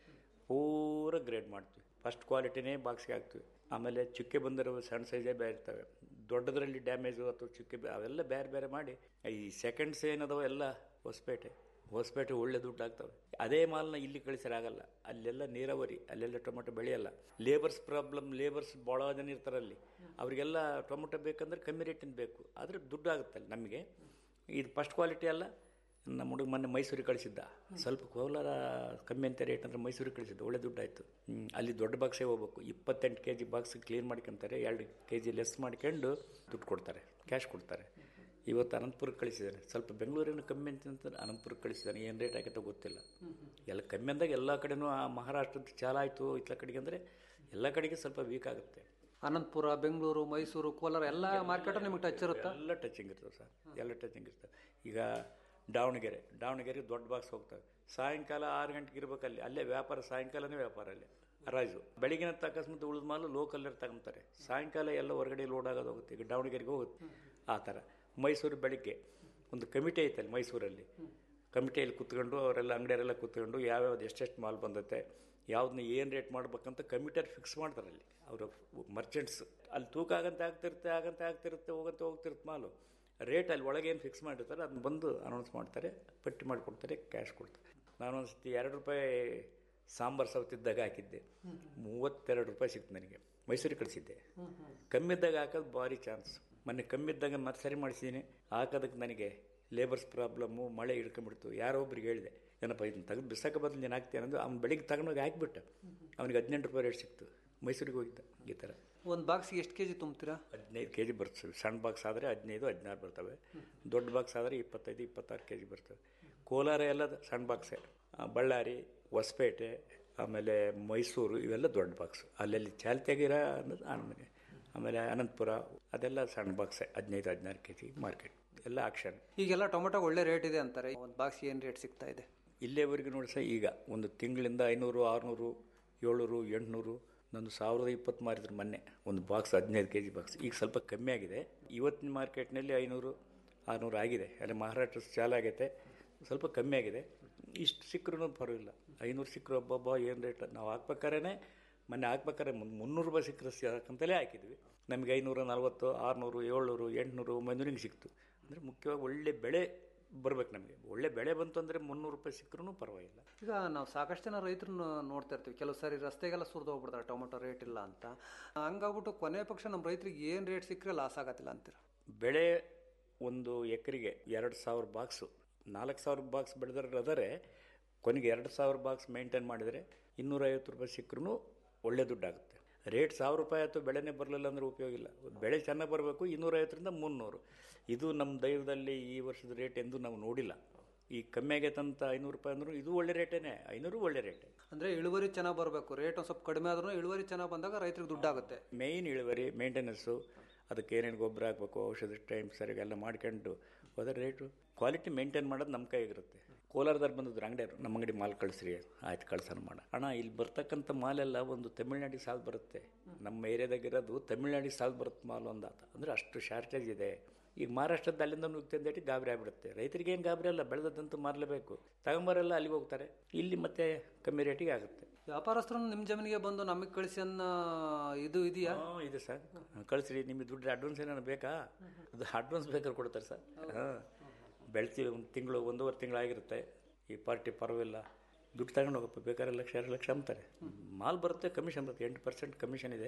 ಪೂರ ಗ್ರೇಡ್ ಮಾಡ್ತೀವಿ ಫಸ್ಟ್ ಕ್ವಾಲಿಟಿನೇ ಬಾಕ್ಸ್ಗೆ ಹಾಕ್ತೀವಿ ಆಮೇಲೆ ಚುಕ್ಕೆ ಬಂದಿರೋ ಸಣ್ಣ ಸೈಜೇ ಬೇರೆ ಇರ್ತವೆ ದೊಡ್ಡದರಲ್ಲಿ ಡ್ಯಾಮೇಜು ಅಥವಾ ಚುಕ್ಕೆ ಬೇ- ಅವೆಲ್ಲ ಬೇರೆ ಬೇರೆ ಮಾಡಿ ಈ ಸೆಕೆಂಡ್ಸ್ ಏನದಾವ ಎಲ್ಲ ಹೊಸಪೇಟೆ ಹೊಸಪೇಟೆ ಒಳ್ಳೆ ದುಡ್ಡು ಆಗ್ತವೆ ಅದೇ ಮಾಲ್ನ ಇಲ್ಲಿ ಕಳಿಸಿರಾಗಲ್ಲ ಅಲ್ಲೆಲ್ಲ ನೀರಾವರಿ ಅಲ್ಲೆಲ್ಲ ಟೊಮೆಟೊ ಬೆಳೆಯಲ್ಲ ಲೇಬರ್ಸ್ ಪ್ರಾಬ್ಲಮ್ ಲೇಬರ್ಸ್ ಭಾಳ ಜನ ಇರ್ತಾರೆ ಅಲ್ಲಿ ಅವರಿಗೆಲ್ಲ ಟೊಮೆಟೊ ಬೇಕಂದ್ರೆ ಕಮ್ಮಿ ರೇಟಿನ ಬೇಕು ಆದರೆ ದುಡ್ಡು ಆಗುತ್ತಲ್ಲ ನಮಗೆ ಇದು ಫಸ್ಟ್ ಕ್ವಾಲಿಟಿ ಅಲ್ಲ ನಮ್ಮ ಹುಡುಗ ಮೊನ್ನೆ ಮೈಸೂರಿಗೆ ಕಳಿಸಿದ್ದ ಸ್ವಲ್ಪ ಕೋಲಾರ ಕಮ್ಮಿ ಅಂತ ರೇಟ್ ಅಂದ್ರೆ ಮೈಸೂರಿಗೆ ಕಳಿಸಿದ್ದ ಒಳ್ಳೆ ದುಡ್ಡು ಆಯಿತು ಅಲ್ಲಿ ದೊಡ್ಡ ಬಾಕ್ಸೇ ಹೋಗ್ಬೇಕು ಇಪ್ಪತ್ತೆಂಟು ಕೆ ಜಿ ಬಾಕ್ಸ್ ಕ್ಲೀನ್ ಮಾಡ್ಕೊಂತಾರೆ ಎರಡು ಕೆ ಜಿ ಲೆಸ್ ಮಾಡ್ಕೊಂಡು ದುಡ್ಡು ಕೊಡ್ತಾರೆ ಕ್ಯಾಶ್ ಕೊಡ್ತಾರೆ ಇವತ್ತು ಅನಂತಪುರಕ್ಕೆ ಕಳಿಸಿದ್ದಾನೆ ಸ್ವಲ್ಪ ಬೆಂಗಳೂರಿನ ಕಮ್ಮಿ ಅಂತ ಅನಂತಪುರಕ್ಕೆ ಕಳಿಸಿದ್ದಾನೆ ಏನು ರೇಟ್ ಆಗತ್ತೋ ಗೊತ್ತಿಲ್ಲ ಎಲ್ಲ ಕಮ್ಮಿ ಅಂದಾಗ ಎಲ್ಲ ಕಡೆನೂ ಆ ಮಹಾರಾಷ್ಟ್ರದ ಚಾಲ ಆಯಿತು ಇತ್ಲ ಕಡೆಗೆ ಅಂದರೆ ಎಲ್ಲ ಕಡೆಗೆ ಸ್ವಲ್ಪ ವೀಕ್ ಆಗುತ್ತೆ ಅನಂತಪುರ ಬೆಂಗಳೂರು ಮೈಸೂರು ಕೋಲಾರ ಎಲ್ಲ ಮಾರ್ಕೆಟು ನಿಮಗೆ ಟಚ್ ಇರುತ್ತಾ ಎಲ್ಲ ಟಚಿಂಗ್ ಇರ್ತವೆ ಸರ್ ಎಲ್ಲ ಟಚಿಂಗ್ ಇರ್ತವೆ ಈಗ ದಾವಣಗೆರೆ ದಾವಣಗೆರೆ ದೊಡ್ಡ ಬಾಕ್ಸ್ ಹೋಗ್ತವೆ ಸಾಯಂಕಾಲ ಆರು ಗಂಟೆಗೆ ಇರ್ಬೇಕಲ್ಲಿ ಅಲ್ಲೇ ವ್ಯಾಪಾರ ಸಾಯಂಕಾಲನೇ ವ್ಯಾಪಾರ ಅಲ್ಲಿ ಹರಾಜು ಬೆಳಿಗ್ಗೆ ಅಕಸ್ಮಾತ್ ಉಳಿದ ಮಾಲು ಲೋಕಲ್ಲೇ ತಗೊಂತಾರೆ ಸಾಯಂಕಾಲ ಎಲ್ಲ ಹೊರಗಡೆ ಲೋಡ್ ಆಗೋದು ಹೋಗುತ್ತೆ ಈಗ ದಾವಣಗೆರೆಗೆ ಹೋಗುತ್ತೆ ಆ ಥರ ಮೈಸೂರು ಬೆಳಿಗ್ಗೆ ಒಂದು ಕಮಿಟಿ ಐತಲ್ಲಿ ಮೈಸೂರಲ್ಲಿ ಕಮಿಟಿಯಲ್ಲಿ ಕೂತ್ಕೊಂಡು ಅವರೆಲ್ಲ ಅಂಗಡಿಯವರೆಲ್ಲ ಕೂತ್ಕೊಂಡು ಯಾವ್ಯಾವ್ದು ಎಷ್ಟೆಷ್ಟು ಮಾಲ್ ಬಂದತ್ತೆ ಯಾವ್ದನ್ನ ಏನು ರೇಟ್ ಮಾಡ್ಬೇಕಂತ ಕಮಿಟಿಯವ್ರು ಫಿಕ್ಸ್ ಮಾಡ್ತಾರೆ ಅಲ್ಲಿ ಅವರು ಮರ್ಚೆಂಟ್ಸ್ ಅಲ್ಲಿ ತೂಕ ಆಗಂತ ಆಗ್ತಿರುತ್ತೆ ಆಗಂತ ಆಗ್ತಿರುತ್ತೆ ಹೋಗಂತ ಹೋಗ್ತಿರುತ್ತೆ ಮಾಲು ರೇಟ್ ಅಲ್ಲಿ ಒಳಗೆ ಏನು ಫಿಕ್ಸ್ ಮಾಡಿರ್ತಾರೆ ಅದನ್ನ ಬಂದು ಅನೌನ್ಸ್ ಮಾಡ್ತಾರೆ ಪಟ್ಟಿ ಮಾಡಿಕೊಡ್ತಾರೆ ಕ್ಯಾಶ್ ಕೊಡ್ತಾರೆ ನಾನು ಒಂದು ಸತಿ ಎರಡು ರೂಪಾಯಿ ಸಾಂಬಾರು ಸವತಿದ್ದಾಗ ಹಾಕಿದ್ದೆ ಮೂವತ್ತೆರಡು ರೂಪಾಯಿ ಸಿಕ್ತು ನನಗೆ ಮೈಸೂರಿಗೆ ಕಳಿಸಿದ್ದೆ ಕಮ್ಮಿದ್ದಾಗ ಹಾಕೋದು ಭಾರಿ ಚಾನ್ಸ್ ಮೊನ್ನೆ ಕಮ್ಮಿದ್ದಾಗ ಮತ್ತೆ ಸರಿ ಮಾಡಿಸಿದ್ದೀನಿ ಹಾಕೋದಕ್ಕೆ ನನಗೆ ಲೇಬರ್ಸ್ ಪ್ರಾಬ್ಲಮ್ಮು ಮಳೆ ಹಿಡ್ಕೊಂಡ್ಬಿಡ್ತು ಯಾರೋ ಒಬ್ರಿಗೆ ಹೇಳಿದೆ ಏನಪ್ಪ ಇದನ್ನ ತೆಗೆದು ಬಿಸಾಕ ಬದಲು ನೀನು ಹಾಕ್ತೀನಿ ಅಂದ್ರೆ ಅವ್ನು ಬೆಳಿಗ್ಗೆ ತಗೊಂಡೋಗಿ ಹಾಕ್ಬಿಟ್ಟೆ ಅವನಿಗೆ ಹದಿನೆಂಟು ರೂಪಾಯಿ ರೇಟ್ ಸಿಕ್ತು ಮೈಸೂರಿಗೆ ಹೋಗಿದ್ದ ಈ ಥರ ಒಂದು ಬಾಕ್ಸ್ಗೆ ಎಷ್ಟು ಕೆ ಜಿ ತುಂಬ್ತೀರಾ ಹದಿನೈದು ಕೆ ಜಿ ಬರ್ತವೆ ಸಣ್ಣ ಬಾಕ್ಸ್ ಆದರೆ ಹದಿನೈದು ಹದಿನಾರು ಬರ್ತವೆ ದೊಡ್ಡ ಬಾಕ್ಸ್ ಆದರೆ ಇಪ್ಪತ್ತೈದು ಇಪ್ಪತ್ತಾರು ಕೆ ಜಿ ಬರ್ತವೆ ಕೋಲಾರ ಎಲ್ಲ ಸಣ್ಣ ಬಾಕ್ಸೇ ಆ, ಬಳ್ಳಾರಿ ಹೊಸಪೇಟೆ ಆಮೇಲೆ ಮೈಸೂರು ಇವೆಲ್ಲ ದೊಡ್ಡ ಬಾಕ್ಸ್ ಅಲ್ಲೆಲ್ಲಿ ಚಾಲ್ತಿಯಾಗಿರೋ ಅನ್ನೋದು ಆಮೇಲೆ ಆಮೇಲೆ ಅನಂತಪುರ ಅದೆಲ್ಲ ಸಣ್ಣ ಬಾಕ್ಸೇ ಹದಿನೈದು ಹದಿನಾರು ಕೆ ಜಿ ಮಾರ್ಕೆಟ್ ಎಲ್ಲ ಆಕ್ಷನ್ ಈಗೆಲ್ಲ ಟೊಮೆಟೊ ಒಳ್ಳೆ ರೇಟ್ ಇದೆ ಅಂತಾರೆ ಒಂದು ಬಾಕ್ಸ್ ಏನು ರೇಟ್ ಸಿಗ್ತಾ ಇದೆ ಇಲ್ಲೇವರೆಗೂ ನೋಡಿ ಸಹ ಈಗ ಒಂದು ತಿಂಗಳಿಂದ ಐನೂರು ಆರುನೂರು ಏಳ್ನೂರು ಎಂಟುನೂರು ನಂದು ಸಾವಿರದ ಇಪ್ಪತ್ತು ಮಾರಿದ್ರು ಮೊನ್ನೆ ಒಂದು ಬಾಕ್ಸ್ ಹದಿನೈದು ಕೆ ಜಿ ಬಾಕ್ಸ್ ಈಗ ಸ್ವಲ್ಪ ಕಮ್ಮಿ ಆಗಿದೆ ಇವತ್ತಿನ ಮಾರ್ಕೆಟ್ನಲ್ಲಿ ಐನೂರು ಆರುನೂರು ಆಗಿದೆ ಅಲ್ಲಿ ಮಹಾರಾಷ್ಟ್ರ ಚಾಲು ಆಗೈತೆ ಸ್ವಲ್ಪ ಕಮ್ಮಿ ಆಗಿದೆ ಇಷ್ಟು ಸಿಕ್ಕರೂ ಪರವಾಗಿಲ್ಲ ಐನೂರು ಸಿಕ್ಕರು ಒಬ್ಬೊಬ್ಬ ಏನು ರೇಟ್ ನಾವು ಹಾಕ್ಬೇಕಾದ್ರೆ ಮೊನ್ನೆ ಹಾಕ್ಬೇಕಾದ್ರೆ ಮುನ್- ಮುನ್ನೂರು ರೂಪಾಯಿ ಸಿಕ್ಕರೆ ಸಾಕಂತಲೇ ಹಾಕಿದ್ವಿ ನಮಗೆ ಐನೂರ ನಲ್ವತ್ತು ಆರುನೂರು ಏಳ್ನೂರು ಎಂಟುನೂರು ಒಂಬೈನೂರು ಹಿಂಗೆ ಸಿಕ್ತು ಅಂದರೆ ಮುಖ್ಯವಾಗಿ ಒಳ್ಳೆ ಬೆಳೆ ಬರ್ಬೇಕು ನಮಗೆ ಒಳ್ಳೆ ಬೆಳೆ ಬಂತು ಅಂದರೆ ಮುನ್ನೂರು ರೂಪಾಯಿ ಸಿಕ್ಕರೂ ಪರವಾಗಿಲ್ಲ ಈಗ ನಾವು ಸಾಕಷ್ಟು ಜನ ರೈತರನ್ನ ನೋಡ್ತಾ ಇರ್ತೀವಿ ಕೆಲವು ಸಾರಿ ರಸ್ತೆಗೆಲ್ಲ ಸುರಿದು ಹೋಗ್ಬಿಡ್ತಾರೆ ಟೊಮೆಟೊ ರೇಟ್ ಇಲ್ಲ ಅಂತ ಹಂಗಾಗ್ಬಿಟ್ಟು ಕೊನೆ ಪಕ್ಷ ನಮ್ಮ ರೈತರಿಗೆ ಏನು ರೇಟ್ ಸಿಕ್ಕರೆ ಲಾಸ್ ಆಗತ್ತಿಲ್ಲ ಅಂತೀರ ಬೆಳೆ ಒಂದು ಎಕರೆಗೆ ಎರಡು ಸಾವಿರ ಬಾಕ್ಸು ನಾಲ್ಕು ಸಾವಿರ ಬಾಕ್ಸ್ ಬೆಳೆದ್ರೆ ಅದರೇ ಕೊನೆಗೆ ಎರಡು ಸಾವಿರ ಬಾಕ್ಸ್ ಮೇಂಟೈನ್ ಮಾಡಿದರೆ ಇನ್ನೂರೈವತ್ತು ರೂಪಾಯಿ ಸಿಕ್ಕರೂ ಒಳ್ಳೆ ದುಡ್ಡಾಗುತ್ತೆ ರೇಟ್ ಸಾವಿರ ರೂಪಾಯಿ ಆಯಿತು ಬೆಳೆನೇ ಬರಲಿಲ್ಲ ಅಂದರೆ ಉಪಯೋಗ ಇಲ್ಲ ಬೆಳೆ ಚೆನ್ನಾಗಿ ಬರಬೇಕು ಇನ್ನೂರೈವತ್ತರಿಂದ ಮುನ್ನೂರು ಇದು ನಮ್ಮ ದೈವದಲ್ಲಿ ಈ ವರ್ಷದ ರೇಟ್ ಎಂದು ನಾವು ನೋಡಿಲ್ಲ ಈ ಕಮ್ಮಿ ಆಗೈತಂತ ಐನೂರು ರೂಪಾಯಿ ಅಂದ್ರೂ ಇದು ಒಳ್ಳೆ ರೇಟೇನೆ ಐನೂರು ಒಳ್ಳೆ ರೇಟೇ ಅಂದರೆ ಇಳುವರಿ ಚೆನ್ನಾಗಿ ಬರಬೇಕು ರೇಟ್ ಒಂದು ಸ್ವಲ್ಪ ಕಡಿಮೆ ಆದ್ರೂ ಇಳುವರಿ ಚೆನ್ನಾಗಿ ಬಂದಾಗ ರೈತರಿಗೆ ದುಡ್ಡಾಗುತ್ತೆ ಮೇಯ್ನ್ ಇಳುವರಿ ಮೇಂಟೆನೆನ್ಸು ಅದಕ್ಕೆ ಏನೇನು ಗೊಬ್ಬರ ಹಾಕ್ಬೇಕು ಔಷಧಿ ಟೈಮ್ ಸರಿಯಾಗಿ ಎಲ್ಲ ಮಾಡ್ಕೊಂಡು ಹೋದ್ರೆ ರೇಟು ಕ್ವಾಲಿಟಿ ಮೇಂಟೈನ್ ಮಾಡೋದು ನಮ್ಮ ಕೈಗಿರುತ್ತೆ ಕೋಲಾರದಲ್ಲಿ ಬಂದಿದ್ರು ಅಂಗಡಿಯವರು ನಮ್ಮ ಅಂಗಡಿ ಮಾಲ್ ಕಳಿಸ್ರಿ ಆಯ್ತು ಕಳ್ಸೋಣ ಮಾಡ ಅಣ್ಣ ಇಲ್ಲಿ ಬರ್ತಕ್ಕಂಥ ಮಾಲೆಲ್ಲ ಒಂದು ತಮಿಳ್ನಾಡಿಗೆ ಸಾಲ ಬರುತ್ತೆ ನಮ್ಮ ಏರಿಯಾದಾಗಿರೋದು ತಮಿಳ್ನಾಡಿಗೆ ಸಾಲ ಬರುತ್ತೆ ಮಾಲ್ ಒಂದು ಆತ ಅಂದರೆ ಅಷ್ಟು ಶಾರ್ಟೇಜ್ ಇದೆ ಈಗ ಮಹಾರಾಷ್ಟ್ರದ ಅಲ್ಲಿಂದ ನುಗ್ತಂದೇಟಿ ಗಾಬರಿ ಆಗ್ಬಿಡುತ್ತೆ ರೈತರಿಗೆ ಏನು ಗಾಬರಿ ಅಲ್ಲ ಬೆಳೆದಂತೂ ಮಾರಲೇಬೇಕು ತಗೊಂಬರೆಲ್ಲ ಅಲ್ಲಿಗೆ ಹೋಗ್ತಾರೆ ಇಲ್ಲಿ ಮತ್ತೆ ಕಮ್ಮಿ ರೇಟಿಗೆ ಆಗುತ್ತೆ ವ್ಯಾಪಾರಸ್ಥರು ನಿಮ್ಮ ಜಮೀನಿಗೆ ಬಂದು ನಮಗೆ ಕಳಿಸಿ ಅನ್ನೋ ಇದು ಇದೆಯಾ ಹಾಂ ಇದೆ ಸರ್ ಕಳಿಸ್ರಿ ನಿಮಗೆ ದುಡ್ಡು ಅಡ್ವಾನ್ಸ್ ಏನಾರು ಬೇಕಾ ಅದು ಅಡ್ವಾನ್ಸ್ ಬೇಕಾದ್ರೆ ಕೊಡ್ತಾರೆ ಸರ್ ಹಾಂ ಬೆಳ್ತೀವಿ ಒಂದು ತಿಂಗಳು ಒಂದೂವರೆ ತಿಂಗಳು ಆಗಿರುತ್ತೆ ಈ ಪಾರ್ಟಿ ಪರವಾಗಿಲ್ಲ ದುಡ್ಡು ತಗೊಂಡು ಹೋಗಪ್ಪ ಬೇಕಾದ್ರೆ ಲಕ್ಷ ಎರಡು ಲಕ್ಷ ಅಂತಾರೆ ಮಾಲ್ ಬರುತ್ತೆ ಕಮಿಷನ್ ಬರುತ್ತೆ ಎಂಟು ಪರ್ಸೆಂಟ್ ಕಮಿಷನ್ ಇದೆ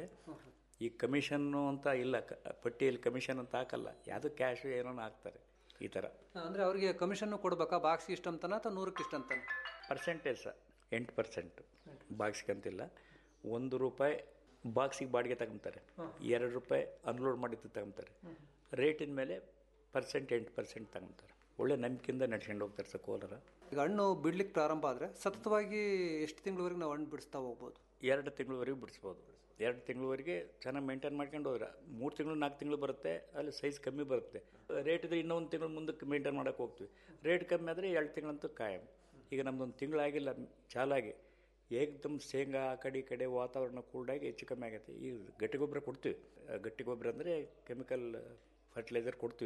ಈ ಕಮಿಷನ್ನು ಅಂತ ಇಲ್ಲ ಕ- ಪಟ್ಟಿಯಲ್ಲಿ ಕಮಿಷನ್ ಅಂತ ಹಾಕಲ್ಲ ಯಾವುದು ಕ್ಯಾಶು ಏನೋ ಹಾಕ್ತಾರೆ ಈ ಥರ ಅಂದರೆ ಅವರಿಗೆ ಕಮಿಷನ್ ಕೊಡ್ಬೇಕಾ ಬಾಕ್ಸ್ಗೆ ಇಷ್ಟ ಅಂತಾನ ಅಥವಾ ನೂರಕ್ಕೆ ಇಷ್ಟ ಅಂತಾನ ಪರ್ಸೆಂಟೇಜ್ ಸರ್ ಎಂಟು ಪರ್ಸೆಂಟ್ ಬಾಕ್ಸ್ಗೆ ಅಂತಿಲ್ಲ ಒಂದು ರೂಪಾಯಿ ಬಾಕ್ಸಿಗೆ ಬಾಡಿಗೆ ತಗೊಂತಾರೆ ಎರಡು ರೂಪಾಯಿ ಅನ್ಲೋಡ್ ಮಾಡಿದ್ದು ತಗೊಂತಾರೆ ರೇಟಿನ ಮೇಲೆ ಪರ್ಸೆಂಟ್ ಎಂಟು ಪರ್ಸೆಂಟ್ ತಗೊಂತಾರೆ ಒಳ್ಳೆ ನಂಬಿಕೆಯಿಂದ ನಡ್ಸ್ಕೊಂಡು ಹೋಗ್ತಾರೆ ಸರ್ ಕೋಲಾರ ಈಗ ಹಣ್ಣು ಬಿಡ್ಲಿಕ್ಕೆ ಪ್ರಾರಂಭ ಆದರೆ ಸತತವಾಗಿ ಎಷ್ಟು ತಿಂಗಳವರೆಗೆ ನಾವು ಹಣ್ಣು ಬಿಡಿಸ್ತಾ ಹೋಗ್ಬೋದು ಎರಡು ತಿಂಗಳವರೆಗೆ ಬಿಡಿಸ್ಬೋದು ಎರಡು ತಿಂಗಳವರೆಗೆ ಚೆನ್ನಾಗಿ ಮೇಂಟೈನ್ ಮಾಡ್ಕೊಂಡು ಹೋದ್ರೆ ಮೂರು ತಿಂಗಳು ನಾಲ್ಕು ತಿಂಗಳು ಬರುತ್ತೆ ಅಲ್ಲಿ ಸೈಜ್ ಕಮ್ಮಿ ಬರುತ್ತೆ ರೇಟ್ ಇದ್ರೆ ಇನ್ನೊಂದು ತಿಂಗಳು ಮುಂದಕ್ಕೆ ಮೇಂಟೈನ್ ಮಾಡೋಕೆ ಹೋಗ್ತೀವಿ ರೇಟ್ ಕಮ್ಮಿ ಆದರೆ ಎರಡು ತಿಂಗಳಂತೂ ಕಾಯಂ ಈಗ ನಮ್ದೊಂದು ತಿಂಗಳಾಗಿಲ್ಲ ಚಾಲಾಗಿ ಏಕದಮ್ ಶೇಂಗಾ ಆ ಕಡೆ ಈ ಕಡೆ ವಾತಾವರಣ ಕೂಲ್ಡಾಗಿ ಹೆಚ್ಚು ಕಮ್ಮಿ ಆಗೈತೆ ಈಗ ಗಟ್ಟಿ ಗೊಬ್ಬರ ಕೊಡ್ತೀವಿ ಆ, ಗಟ್ಟಿ ಗೊಬ್ಬರ ಅಂದರೆ ಕೆಮಿಕಲ್ ಫರ್ಟಿಲೈಸರ್ ಕೊಡ್ತೀವಿ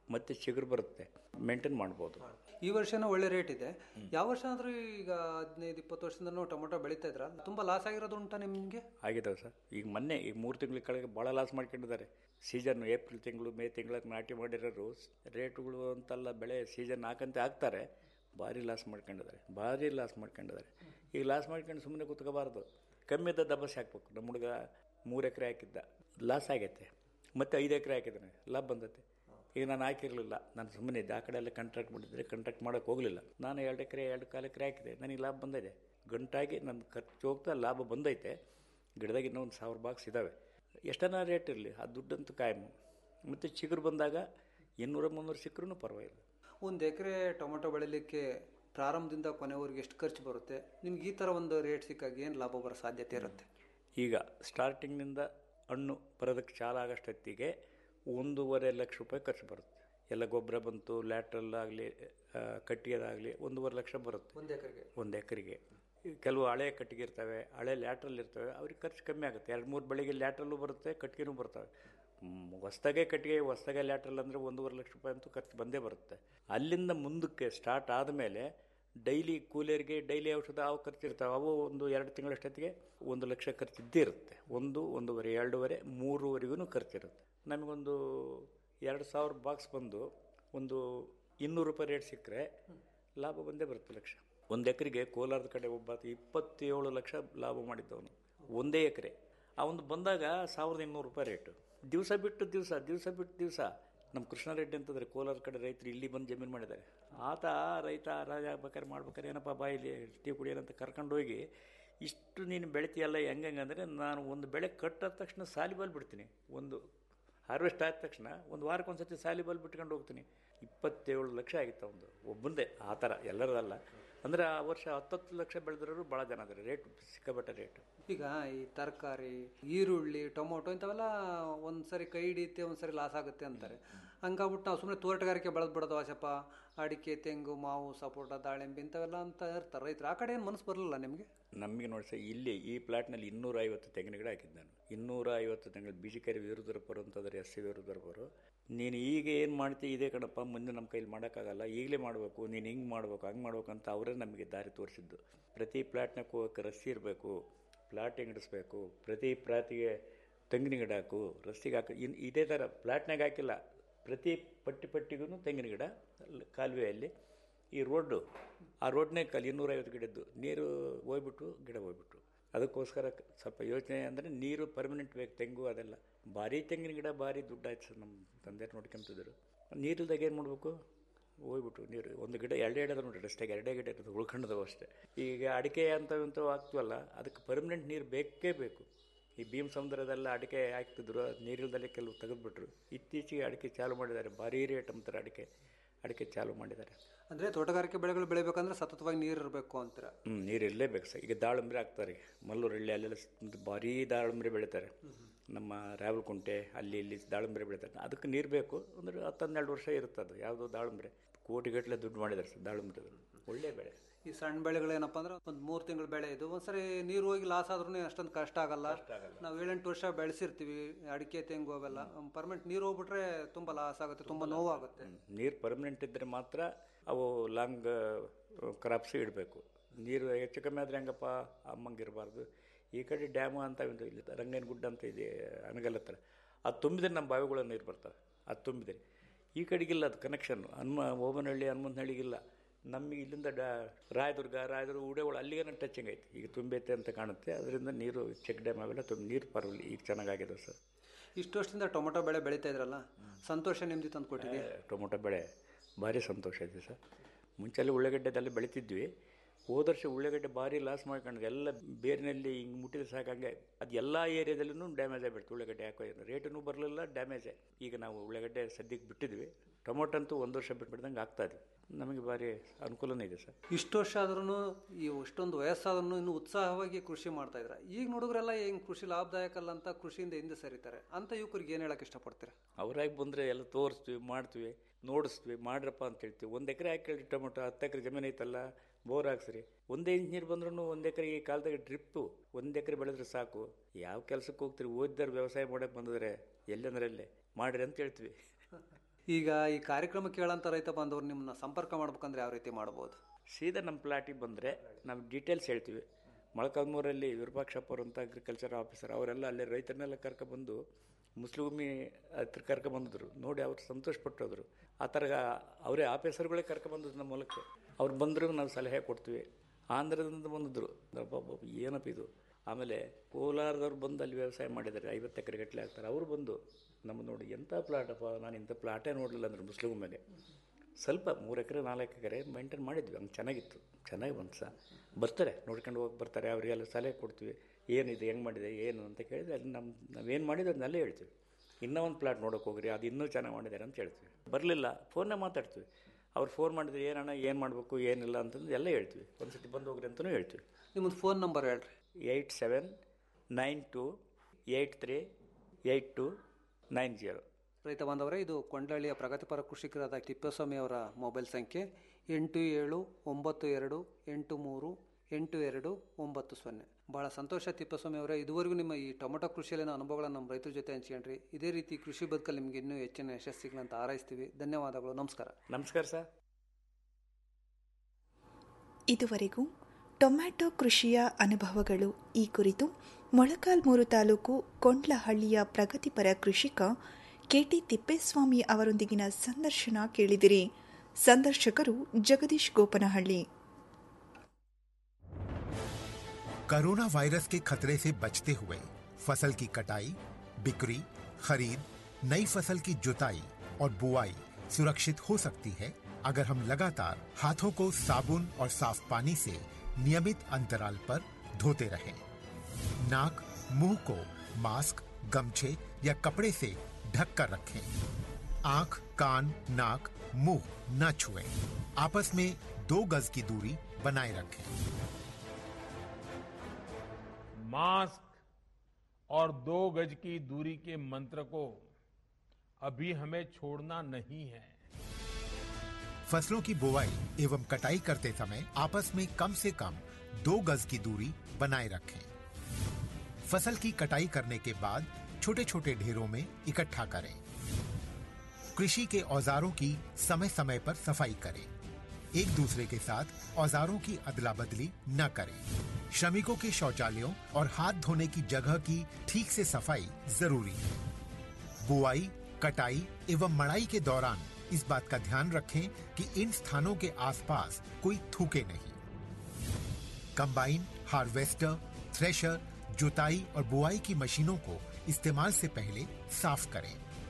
ಮತ್ತು ಚಿಗುರು ಬರುತ್ತೆ ಮೇಂಟೈನ್ ಮಾಡ್ಬೋದು ಈ ವರ್ಷನೂ ಒಳ್ಳೆ ರೇಟ್ ಇದೆ ಯಾವ ವರ್ಷ ಆದ್ರೂ ಈಗ ಹದಿನೈದು ಇಪ್ಪತ್ತು ವರ್ಷದಿಂದ ಟೊಮೊಟೊ ಬೆಳೀತಾ ಇದ್ರ ತುಂಬಾ ಲಾಸ್ ಆಗಿರೋದು ಉಂಟಾ ನಿಮ್ಗೆ ಆಗಿದ್ದಾವೆ ಸರ್ ಈಗ ಮೊನ್ನೆ ಈಗ ಮೂರು ತಿಂಗಳ ಕೆಳಗೆ ಭಾಳ ಲಾಸ್ ಮಾಡ್ಕೊಂಡಿದ್ದಾರೆ ಸೀಸನ್ ಏಪ್ರಿಲ್ ತಿಂಗಳು ಮೇ ತಿಂಗಳಿಗೆ ನಾಟಿ ಮಾಡಿರೋರು ರೇಟುಗಳು ಅಂತೆಲ್ಲ ಬೆಳೆ ಸೀಸನ್ ಹಾಕಂತ ಹಾಕ್ತಾರೆ ಭಾರಿ ಲಾಸ್ ಮಾಡ್ಕೊಂಡಿದ್ದಾರೆ ಭಾರಿ ಲಾಸ್ ಮಾಡ್ಕೊಂಡಿದ್ದಾರೆ ಈಗ ಲಾಸ್ ಮಾಡ್ಕೊಂಡು ಸುಮ್ಮನೆ ಕೂತ್ಕೋಬಾರ್ದು ಕಮ್ಮಿ ಇದ್ದ ದಬಸ್ ಹಾಕ್ಬೇಕು ನಮ್ಮ ಹುಡುಗ ಮೂರು ಎಕರೆ ಹಾಕಿದ್ದ ಲಾಸ್ ಆಗೈತೆ ಮತ್ತೆ ಐದು ಎಕರೆ ಹಾಕಿದ್ದಾನೆ ಲಾಭ ಬಂದೈತೆ ಈಗ ನಾನು ಹಾಕಿರಲಿಲ್ಲ ನಾನು ಸುಮ್ಮನೆ ಇದ್ದೆ ಆ ಕಡೆ ಎಲ್ಲ ಕಾಂಟ್ರಾಕ್ಟ್ ಮಾಡಿದ್ರೆ ಕಾಂಟ್ರಾಕ್ಟ್ ಮಾಡೋಕೆ ಹೋಗಲಿಲ್ಲ ನಾನು ಎರಡು ಎಕರೆ ಎರಡು ಕಾಲು ಎಕರೆ ಹಾಕಿದೆ ನನಗೆ ಲಾಭ ಬಂದಿದೆ ಗಂಟಾಗಿ ನನ್ನ ಖರ್ಚು ಹೋಗ್ತಾ ಲಾಭ ಬಂದೈತೆ ಗಿಡದಾಗ ಇನ್ನೂ ಒಂದು ಸಾವಿರ ಬಾಕ್ಸ್ ಇದ್ದಾವೆ ಎಷ್ಟನ ರೇಟ್ ಇರಲಿ ಆ ದುಡ್ಡಂತೂ ಕಾಯಂ ಮತ್ತು ಚಿಗುರು ಬಂದಾಗ ಇನ್ನೂರ ಮುನ್ನೂರು ಸಿಕ್ಕರೂ ಪರವಾಗಿಲ್ಲ ಒಂದು ಎಕರೆ ಟೊಮೊಟೊ ಬೆಳಿಲಿಕ್ಕೆ ಪ್ರಾರಂಭದಿಂದ ಕೊನೆವರೆಗೆ ಎಷ್ಟು ಖರ್ಚು ಬರುತ್ತೆ ನಿಮ್ಗೆ ಈ ಥರ ಒಂದು ರೇಟ್ ಸಿಕ್ಕಾಗ ಏನು ಲಾಭ ಬರೋ ಸಾಧ್ಯತೆ ಇರುತ್ತೆ ಈಗ ಸ್ಟಾರ್ಟಿಂಗ್ನಿಂದ ಹಣ್ಣು ಬರೋದಕ್ಕೆ ಚಾಲು ಆಗೋಷ್ಟೊತ್ತಿಗೆ ಒಂದೂವರೆ ಲಕ್ಷ ರೂಪಾಯಿ ಖರ್ಚು ಬರುತ್ತೆ ಎಲ್ಲ ಗೊಬ್ಬರ ಬಂತು ಲ್ಯಾಟ್ರಲ್ ಆಗಲಿ ಕಟ್ಟಿಗೆದಾಗಲಿ ಒಂದೂವರೆ ಲಕ್ಷ ಬರುತ್ತೆ ಒಂದು ಎಕರೆಗೆ ಒಂದು ಎಕರೆಗೆ ಕೆಲವು ಹಳೆ ಕಟ್ಟಿಗೆ ಇರ್ತವೆ ಹಳೆ ಲ್ಯಾಟ್ರಲ್ ಇರ್ತವೆ ಅವ್ರಿಗೆ ಖರ್ಚು ಕಮ್ಮಿ ಆಗುತ್ತೆ ಎರಡು ಮೂರು ಬೆಳೆಗೆ ಲ್ಯಾಟ್ರಲ್ಲು ಬರುತ್ತೆ ಕಟ್ಟಿಗೆನೂ ಬರ್ತವೆ ಹೊಸ್ದಾಗೆ ಕಟ್ಟಿಗೆ ಹೊಸ್ದಾಗೆ ಲ್ಯಾಟ್ರಲ್ ಅಂದರೆ ಒಂದೂವರೆ ಲಕ್ಷ ರೂಪಾಯಿ ಅಂತೂ ಖರ್ಚು ಬಂದೇ ಬರುತ್ತೆ ಅಲ್ಲಿಂದ ಮುಂದಕ್ಕೆ ಸ್ಟಾರ್ಟ್ ಆದಮೇಲೆ ಡೈಲಿ ಕೂಲಿಯರಿಗೆ ಡೈಲಿ ಔಷಧ ಅವು ಖರ್ಚು ಇರ್ತಾವೆ ಅವು ಒಂದು ಎರಡು ತಿಂಗಳಷ್ಟೊತ್ತಿಗೆ ಒಂದು ಲಕ್ಷ ಖರ್ಚು ಇದ್ದೇ ಇರುತ್ತೆ ಒಂದು ಒಂದೂವರೆ ಎರಡೂವರೆ ಮೂರುವರೆಗೂ ಖರ್ಚಿರುತ್ತೆ ನಮಗೊಂದು ಎರಡು ಸಾವಿರ ಬಾಕ್ಸ್ ಬಂದು ಒಂದು ಇನ್ನೂರು ರೂಪಾಯಿ ರೇಟ್ ಸಿಕ್ಕರೆ ಲಾಭ ಬಂದೇ ಬರುತ್ತೆ ಲಕ್ಷ ಒಂದು ಎಕರೆಗೆ ಕೋಲಾರದ ಕಡೆ ಒಬ್ಬ ಆತ ಇಪ್ಪತ್ತೇಳು ಲಕ್ಷ ಲಾಭ ಮಾಡಿದ್ದವನು ಒಂದೇ ಎಕರೆ ಆ ಒಂದು ಬಂದಾಗ ಸಾವಿರದ ಇನ್ನೂರು ರೂಪಾಯಿ ರೇಟು ದಿವಸ ಬಿಟ್ಟು ದಿವಸ ದಿವಸ ಬಿಟ್ಟು ದಿವಸ ನಮ್ಮ ಕೃಷ್ಣಾರೆಡ್ಡಿ ಅಂತಂದರೆ ಕೋಲಾರ ಕಡೆ ರೈತರು ಇಲ್ಲಿ ಬಂದು ಜಮೀನು ಮಾಡಿದ್ದಾರೆ ಆತ ರೈತ ರಾಜ ಆಗ್ಬೇಕಾರೆ ಮಾಡ್ಬೇಕಾರೆ ಏನಪ್ಪ ಬಾಯಿಲಿ ಟೀ ಕುಡಿಯೋಣಂತ ಕರ್ಕೊಂಡು ಹೋಗಿ ಇಷ್ಟು ನೀನು ಬೆಳಿತೀಯಲ್ಲ ಹೆಂಗೆ ಅಂದರೆ ನಾನು ಒಂದು ಬೆಳೆ ಕಟ್ಟಾದ ತಕ್ಷಣ ಸಾಲಿಬಾಲ್ ಬಿಡ್ತೀನಿ ಒಂದು ಹಾರ್ವೆಸ್ಟ್ ಆದ ತಕ್ಷಣ ಒಂದು ವಾರಕ್ಕೆ ಒಂದು ಸತಿ ಸಾಲಿಬಾಲ್ ಬಿಟ್ಕೊಂಡು ಹೋಗ್ತೀನಿ ಇಪ್ಪತ್ತೇಳು ಲಕ್ಷ ಆಗಿತ್ತು ಒಂದು ಒಬ್ಬಂದೇ ಆ ಥರ ಎಲ್ಲರದಲ್ಲ ಅಂದರೆ ಆ ವರ್ಷ ಹತ್ತತ್ತು ಲಕ್ಷ ಬೆಳೆದ್ರೂ ಭಾಳ ಜನ ಇದ್ದಾರೆ ರೇಟ್ ಸಿಕ್ಕಾಪಟ್ಟೆ ರೇಟ್ ಈಗ ಈ ತರಕಾರಿ ಈರುಳ್ಳಿ ಟೊಮೊಟೊ ಇಂಥವೆಲ್ಲ ಒಂದ್ಸರಿ ಕೈ ಹಿಡಿಯುತ್ತೆ ಒಂದ್ಸರಿ ಲಾಸ್ ಆಗುತ್ತೆ ಅಂತಾರೆ ಹಂಗಾಗ್ಬಿಟ್ಟು ನಾವು ಸುಮ್ಮನೆ ತೋಟಗಾರಿಕೆ ಬೆಳೆದು ಬಿಡೋದು ಆಸಪ್ಪ ಅಡಿಕೆ ತೆಂಗು ಮಾವು ಸಪೋಟ ದಾಳಿಂಬೆ ಇಂಥವೆಲ್ಲ ಅಂತ ಇರ್ತಾರೆ ರೈತರು ಆ ಕಡೆ ಏನು ಮನಸ್ಸು ಬರಲಿಲ್ಲ ನಿಮಗೆ ನಮಗೆ ನೋಡಿ ಸರ್ ಇಲ್ಲಿ ಈ ಪ್ಲಾಟ್ನಲ್ಲಿ ಇನ್ನೂರ ಐವತ್ತು ತೆಂಗಿನ ಗಿಡ ಹಾಕಿದ್ದು ನಾನು ಇನ್ನೂರ ಐವತ್ತು ತೆಂಗಿನ ಬೀಜಿಕರಿ ವಿರುದ್ಧರ ಬರು ಅಂತಂದರೆ ಎಸ್ ಸಿ ವಿರುದ್ಧರ ಬರು ನೀನು ಈಗ ಏನು ಮಾಡ್ತೀಯ ಇದೇ ಕಣಪ್ಪ ಮುಂದೆ ನಮ್ಮ ಕೈಲಿ ಮಾಡೋಕ್ಕಾಗಲ್ಲ ಈಗಲೇ ಮಾಡಬೇಕು ನೀನು ಹಿಂಗೆ ಮಾಡಬೇಕು ಹಂಗೆ ಮಾಡ್ಬೇಕು ಅಂತ ಅವರೇ ನಮಗೆ ದಾರಿ ತೋರಿಸಿದ್ದು ಪ್ರತಿ ಪ್ಲಾಟ್ನಾಗ ಹೋಗೋಕೆ ರಸ್ಸಿ ಇರಬೇಕು ಪ್ಲಾಟಿಂಗ್ ಇಡಿಸ್ಬೇಕು ಪ್ರತಿ ಪ್ಲಾಟಿಗೆ ತೆಂಗಿನ ಗಿಡ ಹಾಕು ರಸ್ತಿಗೆ ಹಾಕು ಇನ್ನು ಇದೇ ಥರ ಪ್ಲಾಟ್ನಾಗ ಹಾಕಿಲ್ಲ ಪ್ರತಿ ಪಟ್ಟಿ ಪಟ್ಟಿಗೂ ತೆಂಗಿನ ಗಿಡ ಅಲ್ಲಿ ಕಾಲುವೆಯಲ್ಲಿ ಈ ರೋಡು ಆ ರೋಡ್ನೇ ಕಲ್ ಇನ್ನೂರೈವತ್ತು ಗಿಡದ್ದು ನೀರು ಹೋಗ್ಬಿಟ್ಟು ಗಿಡ ಹೋಗ್ಬಿಟ್ಟು ಅದಕ್ಕೋಸ್ಕರ ಸ್ವಲ್ಪ ಯೋಚನೆ ಅಂದರೆ ನೀರು ಪರ್ಮನೆಂಟ್ ಬೇಕು ತೆಂಗು ಅದೆಲ್ಲ ಭಾರಿ ತೆಂಗಿನ ಗಿಡ ಭಾರಿ ದುಡ್ಡಾಯ್ತು ಸರ್ ನಮ್ಮ ತಂದೆ ನೋಡ್ಕೊಂತಿದ್ರು ನೀರಿಲ್ದಾಗ ಏನು ಮಾಡಬೇಕು ಹೋಗ್ಬಿಟ್ಟು ನೀರು ಒಂದು ಗಿಡ ಎರಡೇ ಗಿಡ ನೋಡಿ ಅಷ್ಟೇ ಎರಡೇ ಗಿಡ ಇರೋದು ಉಳ್ಕೊಂಡದವು ಅಷ್ಟೇ ಈಗ ಅಡಿಕೆ ಅಂಥವು ಇಂಥವು ಹಾಕ್ತೀವಲ್ಲ ಅದಕ್ಕೆ ಪರ್ಮನೆಂಟ್ ನೀರು ಬೇಕೇ ಬೇಕು ಈ ಭೀಮ್ ಸಮುದ್ರದೆಲ್ಲ ಅಡಿಕೆ ಹಾಕ್ತಿದ್ರು ನೀರಿಲ್ದಲ್ಲೇ ಕೆಲವು ತೆಗೆದುಬಿಟ್ರು ಇತ್ತೀಚೆಗೆ ಅಡಿಕೆ ಚಾಲು ಮಾಡಿದ್ದಾರೆ ಭಾರಿ ರೇಟ್ ಅಂತಾರೆ ಅಡಿಕೆ ಅಡಿಕೆ ಚಾಲು ಮಾಡಿದ್ದಾರೆ ಅಂದರೆ ತೋಟಗಾರಿಕೆ ಬೆಳೆಗಳು ಬೆಳಿಬೇಕಂದ್ರೆ ಸತತವಾಗಿ ನೀರು ಇರಬೇಕು ಅಂತೀರ ಹ್ಞೂ ನೀರು ಇರಲೇಬೇಕು ಸರ್ ಈಗ ದಾಳಂಬ್ರಿ ಹಾಕ್ತಾರೆ ಮಲ್ಲೂರಳ್ಳಿ ಅಲ್ಲೆಲ್ಲ ಸ್- ಭಾರೀ ದಾಳಂಬ್ರಿ ಬೆಳೀತಾರೆ ನಮ್ಮ ರಾವಲಕುಂಟೆ ಅಲ್ಲಿ ಇಲ್ಲಿ ದಾಳಂಬ್ರಿ ಬೆಳೀತಾರೆ ಅದಕ್ಕೆ ನೀರು ಬೇಕು ಅಂದ್ರೆ ಹತ್ತು ಹನ್ನೆರಡು ವರ್ಷ ಇರುತ್ತೆ ಅದು ಯಾವುದೋ ದಾಳಂಬ್ರಿ ಕೋಟಿಗಟ್ಟಲೆ ದುಡ್ಡು ಮಾಡಿದ್ದಾರೆ ಸರ್ ದಾಳಂಬ್ರಿ ಒಳ್ಳೆ ಬೆಳೆ ಈ ಸಣ್ಣ ಬೆಳೆಗಳೇನಪ್ಪ ಅಂದ್ರೆ ಒಂದು ಮೂರು ತಿಂಗಳು ಬೆಳೆ ಇದು ಒಂದ್ಸರಿ ನೀರು ಹೋಗಿ ಲಾಸ್ ಆದ್ರೂ ಅಷ್ಟೊಂದು ಕಷ್ಟ ಆಗಲ್ಲ ನಾವು ಏಳೆಂಟು ವರ್ಷ ಬೆಳೆಸಿರ್ತೀವಿ ಅಡಿಕೆ ತೆಂಗು ಅವೆಲ್ಲ ಪರ್ಮನೆಂಟ್ ನೀರು ಹೋಗ್ಬಿಟ್ರೆ ತುಂಬ ಲಾಸ್ ಆಗುತ್ತೆ ತುಂಬ ನೋವಾಗುತ್ತೆ ನೀರು ಪರ್ಮನೆಂಟ್ ಇದ್ದರೆ ಮಾತ್ರ ಅವು ಲಾಂಗ್ ಕ್ರಾಪ್ಸ್ ಇಡಬೇಕು ನೀರು ಹೆಚ್ಚು ಕಮ್ಮಿ ಆದರೆ ಹೆಂಗಪ್ಪ ಅಮ್ಮಂಗಿರಬಾರ್ದು ಈ ಕಡೆ ಡ್ಯಾಮು ಅಂತ ಒಂದು ಇಲ್ಲಿ ರಂಗನ ಗುಡ್ಡ ಅಂತ ಇದೆ ಅನಗಲ್ ಹತ್ರ ಅದು ತುಂಬಿದ್ರೆ ನಮ್ಮ ಬಾವಿಗಳ ನೀರು ಬರ್ತವೆ ಅದು ತುಂಬಿದ್ರೆ ಈ ಕಡೆಗಿಲ್ಲ ಅದು ಕನೆಕ್ಷನ್ ಹನುಮ ಓಬನಹಳ್ಳಿ ಹನುಮಂತನಹಳ್ಳಿಗಿಲ್ಲ ನಮಗೆ ಇಲ್ಲಿಂದ ಡಾ ರಾಯದುರ್ಗ ರಾಯದುರ್ಗ ಉಡೇಗಳು ಅಲ್ಲಿಗೆ ಟಚಿಂಗ್ ಐತೆ ಈಗ ತುಂಬೈತೆ ಅಂತ ಕಾಣುತ್ತೆ ಅದರಿಂದ ನೀರು ಚೆಕ್ ಡ್ಯಾಮ್ ಅವೆಲ್ಲ ತುಂಬ ನೀರು ಪರವಾಗಿಲ್ಲ ಈಗ ಚೆನ್ನಾಗಾಗಿದೆ ಸರ್ ಇಷ್ಟು ವರ್ಷದಿಂದ ಟೊಮೊಟೊ ಬೆಳೆ ಬೆಳೀತಾ ಇದ್ರಲ್ಲ ಸಂತೋಷ ನೆಮ್ಮದಿ ತಂದು ಕೊಟ್ಟಿದೆ ಟೊಮೊಟೊ ಬೆಳೆ ಭಾರಿ ಸಂತೋಷ ಇದೆ ಸರ್ ಮುಂಚೆಲ್ಲ ಉಳ್ಳಾಗಡ್ಡೆದೆಲ್ಲ ಬೆಳಿತಿದ್ವಿ ಹೋದ ವರ್ಷ ಉಳ್ಳಾಗಡ್ಡೆ ಭಾರಿ ಲಾಸ್ ಮಾಡ್ಕೊಂಡ್ರೆ ಎಲ್ಲ ಬೇರಿನಲ್ಲಿ ಹಿಂಗೆ ಮುಟ್ಟಿದ್ರೆ ಸಾಕಂಗೆ ಅದು ಎಲ್ಲ ಏರಿಯಾದಲ್ಲೂ ಡ್ಯಾಮೇಜ್ ಆಗಿಬಿಡ್ತು ಉಳ್ಳಾಗಡ್ಡೆ ಯಾಕೋ ಏನು ರೇಟೂ ಬರಲಿಲ್ಲ ಡ್ಯಾಮೇಜೇ ಈಗ ನಾವು ಉಳ್ಳಾಗಡ್ಡೆ ಸದ್ಯಕ್ಕೆ ಬಿಟ್ಟಿದ್ವಿ ಟೊಮೊಟೊ ಅಂತೂ ಒಂದು ವರ್ಷ ಬಿಟ್ಬಿಡ್ದಂಗೆ ಆಗ್ತಾ ಇದ್ವಿ ನಮಗೆ ಭಾರಿ ಅನುಕೂಲನೇ ಇದೆ ಸರ್ ಇಷ್ಟು ವರ್ಷ ಆದ್ರೂ ಈ ಇಷ್ಟೊಂದು ವಯಸ್ಸಾದ್ರೂ ಇನ್ನೂ ಉತ್ಸಾಹವಾಗಿ ಕೃಷಿ ಮಾಡ್ತಾ ಇದ್ರ ಈಗ ನೋಡಿದ್ರೆಲ್ಲ ಹೆಂಗ್ ಕೃಷಿ ಲಾಭದಾಯಕ ಅಲ್ಲ ಅಂತ ಕೃಷಿಯಿಂದ ಹಿಂದೆ ಸರಿತಾರೆ ಅಂತ ಯುವಕರಿಗೆ ಏನು ಹೇಳಕ್ ಇಷ್ಟಪಡ್ತೀರಾ ಅವರಾಗಿ ಬಂದರೆ ಎಲ್ಲ ತೋರಿಸ್ತೀವಿ ಮಾಡ್ತೀವಿ ನೋಡಿಸ್ತೀವಿ ಮಾಡ್ರಪ್ಪ ಅಂತ ಹೇಳ್ತೀವಿ ಒಂದು ಎಕರೆ ಹಾಕಿ ಟೊಮೊಟೊ ಹತ್ತು ಎಕರೆ ಜಮೀನು ಐತಲ್ಲ ಬೋರ್ ಹಾಕ್ಸ್ರಿ ಒಂದೇ ಇಂಚ್ ನೀರು ಬಂದ್ರೂ ಒಂದು ಎಕರೆ ಈ ಕಾಲದಾಗ ಡ್ರಿಪ್ಪು ಒಂದು ಎಕರೆ ಬೆಳೆದ್ರೆ ಸಾಕು ಯಾವ ಕೆಲಸಕ್ಕೆ ಹೋಗ್ತೀರಿ ಓದಿದಾರೆ ವ್ಯವಸಾಯ ಮಾಡಕ್ಕೆ ಬಂದಿದ್ರೆ ಎಲ್ಲಂದ್ರಲ್ಲೇ ಮಾಡ್ರಿ ಅಂತ ಹೇಳ್ತೀವಿ ಈಗ ಈ ಕಾರ್ಯಕ್ರಮ ಕೇಳಂತ ರೈತ ಬಾಂಧವರು ನಿಮ್ಮನ್ನ ಸಂಪರ್ಕ ಮಾಡ್ಬೇಕಂದ್ರೆ ಯಾವ ರೀತಿ ಮಾಡ್ಬೋದು ಸೀದಾ ನಮ್ಮ ಪ್ಲಾಟಿಗೆ ಬಂದರೆ ನಾವು ಡೀಟೇಲ್ಸ್ ಹೇಳ್ತೀವಿ ಮೊಳಕಾಲ್ಮೂರಲ್ಲಿ ವಿರೂಪಾಕ್ಷಪ್ಪ ಅವರು ಅಂತ ಅಗ್ರಿಕಲ್ಚರ್ ಆಫೀಸರ್ ಅವರೆಲ್ಲ ಅಲ್ಲಿ ರೈತರನ್ನೆಲ್ಲ ಕರ್ಕೊಬಂದು ಮುಸ್ಲಿಮಿ ಹತ್ರ ಕರ್ಕೊಬಂದಿದ್ರು ನೋಡಿ ಅವ್ರು ಸಂತೋಷಪಟ್ಟೋದ್ರು ಆ ಥರ ಅವರೇ ಆಫೀಸರ್ಗಳೇ ಕರ್ಕೊಬಂದಿದ್ರು ನಮ್ಮ ಮೂಲಕ್ಕೆ ಅವ್ರು ಬಂದರೂ ನಾವು ಸಲಹೆ ಕೊಡ್ತೀವಿ ಆಂಧ್ರದಿಂದ ಬಂದಿದ್ರು ಅಬ್ಬಬ್ಬಬ್ಬ, ಏನಪ್ಪ ಇದು ಆಮೇಲೆ ಕೋಲಾರದವ್ರು ಬಂದು ಅಲ್ಲಿ ವ್ಯವಸಾಯ ಮಾಡಿದ್ದಾರೆ ಐವತ್ತು ಎಕರೆ ಗಟ್ಟಲೆ ಆಗ್ತಾರೆ ಅವರು ಬಂದು ನಮ್ಮ ನೋಡಿ ಎಂಥ ಪ್ಲಾಟಪ್ಪ ನಾನು ಇಂಥ ಪ್ಲಾಟೇ ನೋಡಲಿಲ್ಲ ಅಂದ್ರೆ ಮುಸ್ಲಿಮ್ ಮೇಲೆ ಸ್ವಲ್ಪ ಮೂರು ಎಕರೆ ನಾಲ್ಕು ಎಕರೆ ಮೇಂಟೈನ್ ಮಾಡಿದ್ವಿ ಹಂಗೆ ಚೆನ್ನಾಗಿತ್ತು ಚೆನ್ನಾಗಿ ಬಂತು ಸಹ ಬರ್ತಾರೆ ನೋಡ್ಕೊಂಡು ಹೋಗಿ ಬರ್ತಾರೆ ಅವರಿಗೆಲ್ಲ ಸಲಹೆ ಕೊಡ್ತೀವಿ ಏನಿದೆ ಹೆಂಗೆ ಮಾಡಿದೆ ಏನು ಅಂತ ಕೇಳಿದ್ರೆ ಅಲ್ಲಿ ನಮ್ಮ ನಾವೇನು ಮಾಡಿದ್ವಿ ಅದನ್ನೆಲ್ಲ ಹೇಳ್ತೀವಿ ಇನ್ನೂ ಒಂದು ಪ್ಲಾಟ್ ನೋಡೋಕೆ ಹೋಗ್ರಿ ಅದು ಇನ್ನೂ ಚೆನ್ನಾಗಿ ಮಾಡಿದ್ದಾರೆ ಅಂತ ಹೇಳ್ತೀವಿ ಬರಲಿಲ್ಲ ಫೋನ್ನೇ ಮಾತಾಡ್ತೀವಿ ಅವ್ರು ಫೋನ್ ಮಾಡಿದ್ರೆ ಏನಣ್ಣ ಏನು ಮಾಡಬೇಕು ಏನಿಲ್ಲ ಅಂತಂದು ಎಲ್ಲ ಹೇಳ್ತೀವಿ ಒಂದು ಸತಿ ಬಂದು ಹೋಗ್ರಿ ಅಂತಲೂ ಹೇಳ್ತೀವಿ ನಿಮ್ಮದು ಫೋನ್ ನಂಬರ್ ಹೇಳ್ರಿ eight seven nine two eight three eight two nine zero ರೈತ ಬಾಂಧವರೇ ಇದು ಕೊಂಡಳ್ಳಿಯ ಪ್ರಗತಿಪರ ಕೃಷಿಕರಾದ ತಿಪ್ಪೇಸ್ವಾಮಿ ಅವರ ಮೊಬೈಲ್ ಸಂಖ್ಯೆ ಎಂಟು ಏಳು ಒಂಬತ್ತು ಎರಡು ಎಂಟು ಮೂರು ಎಂಟು ಎರಡು ಒಂಬತ್ತು ಸೊನ್ನೆ ಭಾಳ ಸಂತೋಷ ತಿಪ್ಪೇಸ್ವಾಮಿ ಅವರೇ ಇದುವರೆಗೂ ನಿಮ್ಮ ಈ ಟೊಮೊಟೊ ಕೃಷಿಯಲ್ಲಿನ ಅನುಭವಗಳನ್ನು ನಮ್ಮ ರೈತರ ಜೊತೆ ಹಂಚ್ಕೊಂಡ್ರಿ ಇದೇ ರೀತಿ ಕೃಷಿ ಬದುಕಲ್ಲಿ ನಿಮಗೆ ಇನ್ನೂ ಹೆಚ್ಚಿನ ಯಶಸ್ಸಿಗಳಂತ ಹಾರೈಸ್ತೀವಿ ಧನ್ಯವಾದಗಳು ನಮಸ್ಕಾರ ನಮಸ್ಕಾರ ಸರ್ ಇದುವರೆಗೂ ಟೊಮ್ಯಾಟೊ ಕೃಷಿಯ ಅನುಭವಗಳು ಈ ಕುರಿತು ಮೊಳಕಾಲ್ಮೂರು ತಾಲೂಕು ಕೊಂಡ್ಲಹಳ್ಳಿಯ ಪ್ರಗತಿಪರ ಕೃಷಿಕ ಕೆಟಿ ತಿಪ್ಪೇಸ್ವಾಮಿ ಅವರೊಂದಿಗಿನ ಸಂದರ್ಶನ ಕೇಳಿದಿರಿ ಸಂದರ್ಶಕರು ಜಗದೀಶ್ ಗೋಪನಹಳ್ಳಿ कोरोना वायरस के खतरे से बचते हुए फसल की कटाई बिक्री खरीद नई फसल की जुताई और बुआई सुरक्षित हो सकती है अगर हम लगातार हाथों को साबुन और साफ पानी से नियमित अंतराल पर धोते रहें। नाक मुंह को मास्क गमछे या कपड़े से ढक कर रखें आंख कान नाक मुंह न छुएं। आपस में दो गज की दूरी बनाए रखें मास्क और दो गज की दूरी के मंत्र को अभी हमें छोड़ना नहीं है फसलों की बुवाई एवं कटाई करते समय आपस में कम से कम दो गज की दूरी बनाए रखें फसल की कटाई करने के बाद छोटे छोटे ढेरों में इकट्ठा करें कृषि के औजारों की समय समय पर सफाई करें एक दूसरे के साथ औजारों की अदला बदली न करें श्रमिकों के शौचालयों और हाथ धोने की जगह की ठीक से सफाई जरूरी है बुआई कटाई एवं मड़ाई के दौरान इस बात का ध्यान रखें कि इन स्थानों के आसपास कोई थूके नहीं कंबाइन हार्वेस्टर थ्रेशर जुताई और बुआई की मशीनों को इस्तेमाल से पहले साफ करें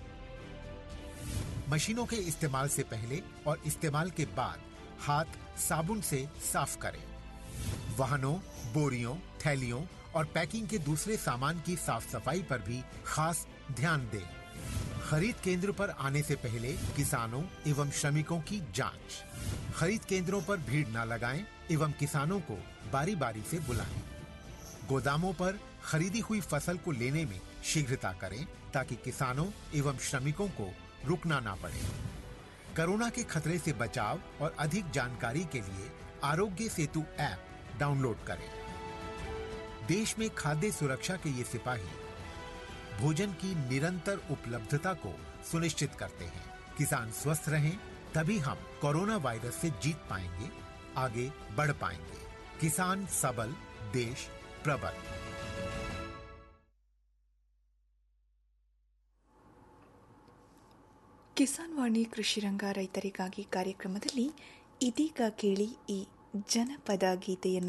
मशीनों के इस्तेमाल से पहले और इस्तेमाल के बाद हाथ साबुन से साफ करें वाहनों बोरियों थैलियों और पैकिंग के दूसरे सामान की साफ सफाई पर भी खास ध्यान दें खरीद केंद्र पर आने से पहले किसानों एवं श्रमिकों की जांच खरीद केंद्रों पर भीड़ न लगाएं एवं किसानों को बारी बारी से बुलाएं गोदामों पर खरीदी हुई फसल को लेने में शीघ्रता करें ताकि किसानों एवं श्रमिकों को रुकना ना पड़े कोरोना के खतरे से बचाव और अधिक जानकारी के लिए आरोग्य सेतु ऐप डाउनलोड करें देश में खाद्य सुरक्षा के ये सिपाही भोजन की निरंतर उपलब्धता को सुनिश्चित करते हैं किसान स्वस्थ रहें तभी हम कोरोना वायरस से जीत पाएंगे आगे बढ़ पाएंगे किसान सबल देश प्रबल ಕಿಸಾನ್ ವಾಣಿ ಕೃಷಿರಂಗ ರೈತರಿಗಾಗಿ ಕಾರ್ಯಕ್ರಮದಲ್ಲಿ ಇದೀಗ ಕೇಳಿ ಈ ಜನಪದ ಗೀತೆಯನ್ನ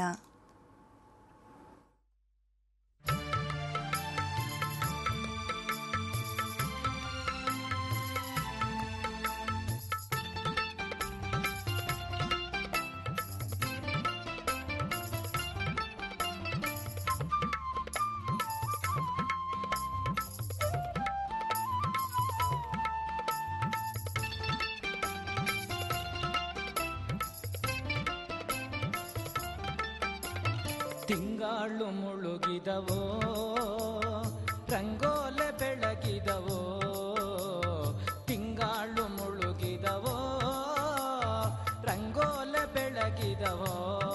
ತಿಂಗಾಳು ಮುಳುಗಿದವೋ ರಂಗೋಲೆ ಬೆಳಗಿದವೋ ತಿಂಗಾಳು ಮುಳುಗಿದವೋ ರಂಗೋಲೆ ಬೆಳಗಿದವೋ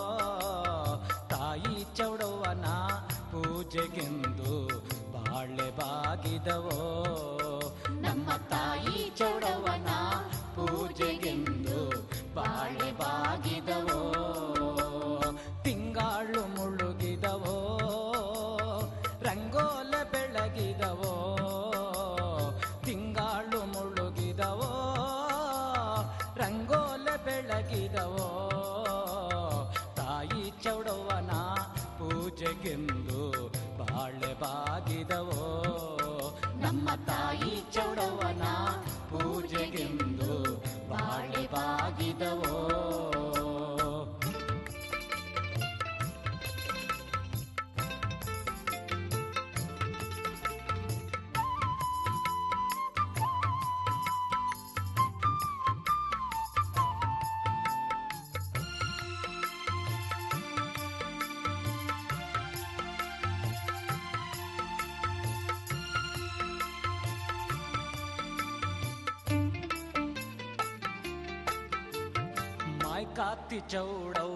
ತಾಯಿ ಚೌಡವನ ಪೂಜೆಗೆಂದು ಬಾಳೆ ಬಾಗಿದವೋ ನಮ್ಮ ತಾಯಿ ಚೌಡವನ ಬೆಳಗಿದವೋ माय काती चौड़ौ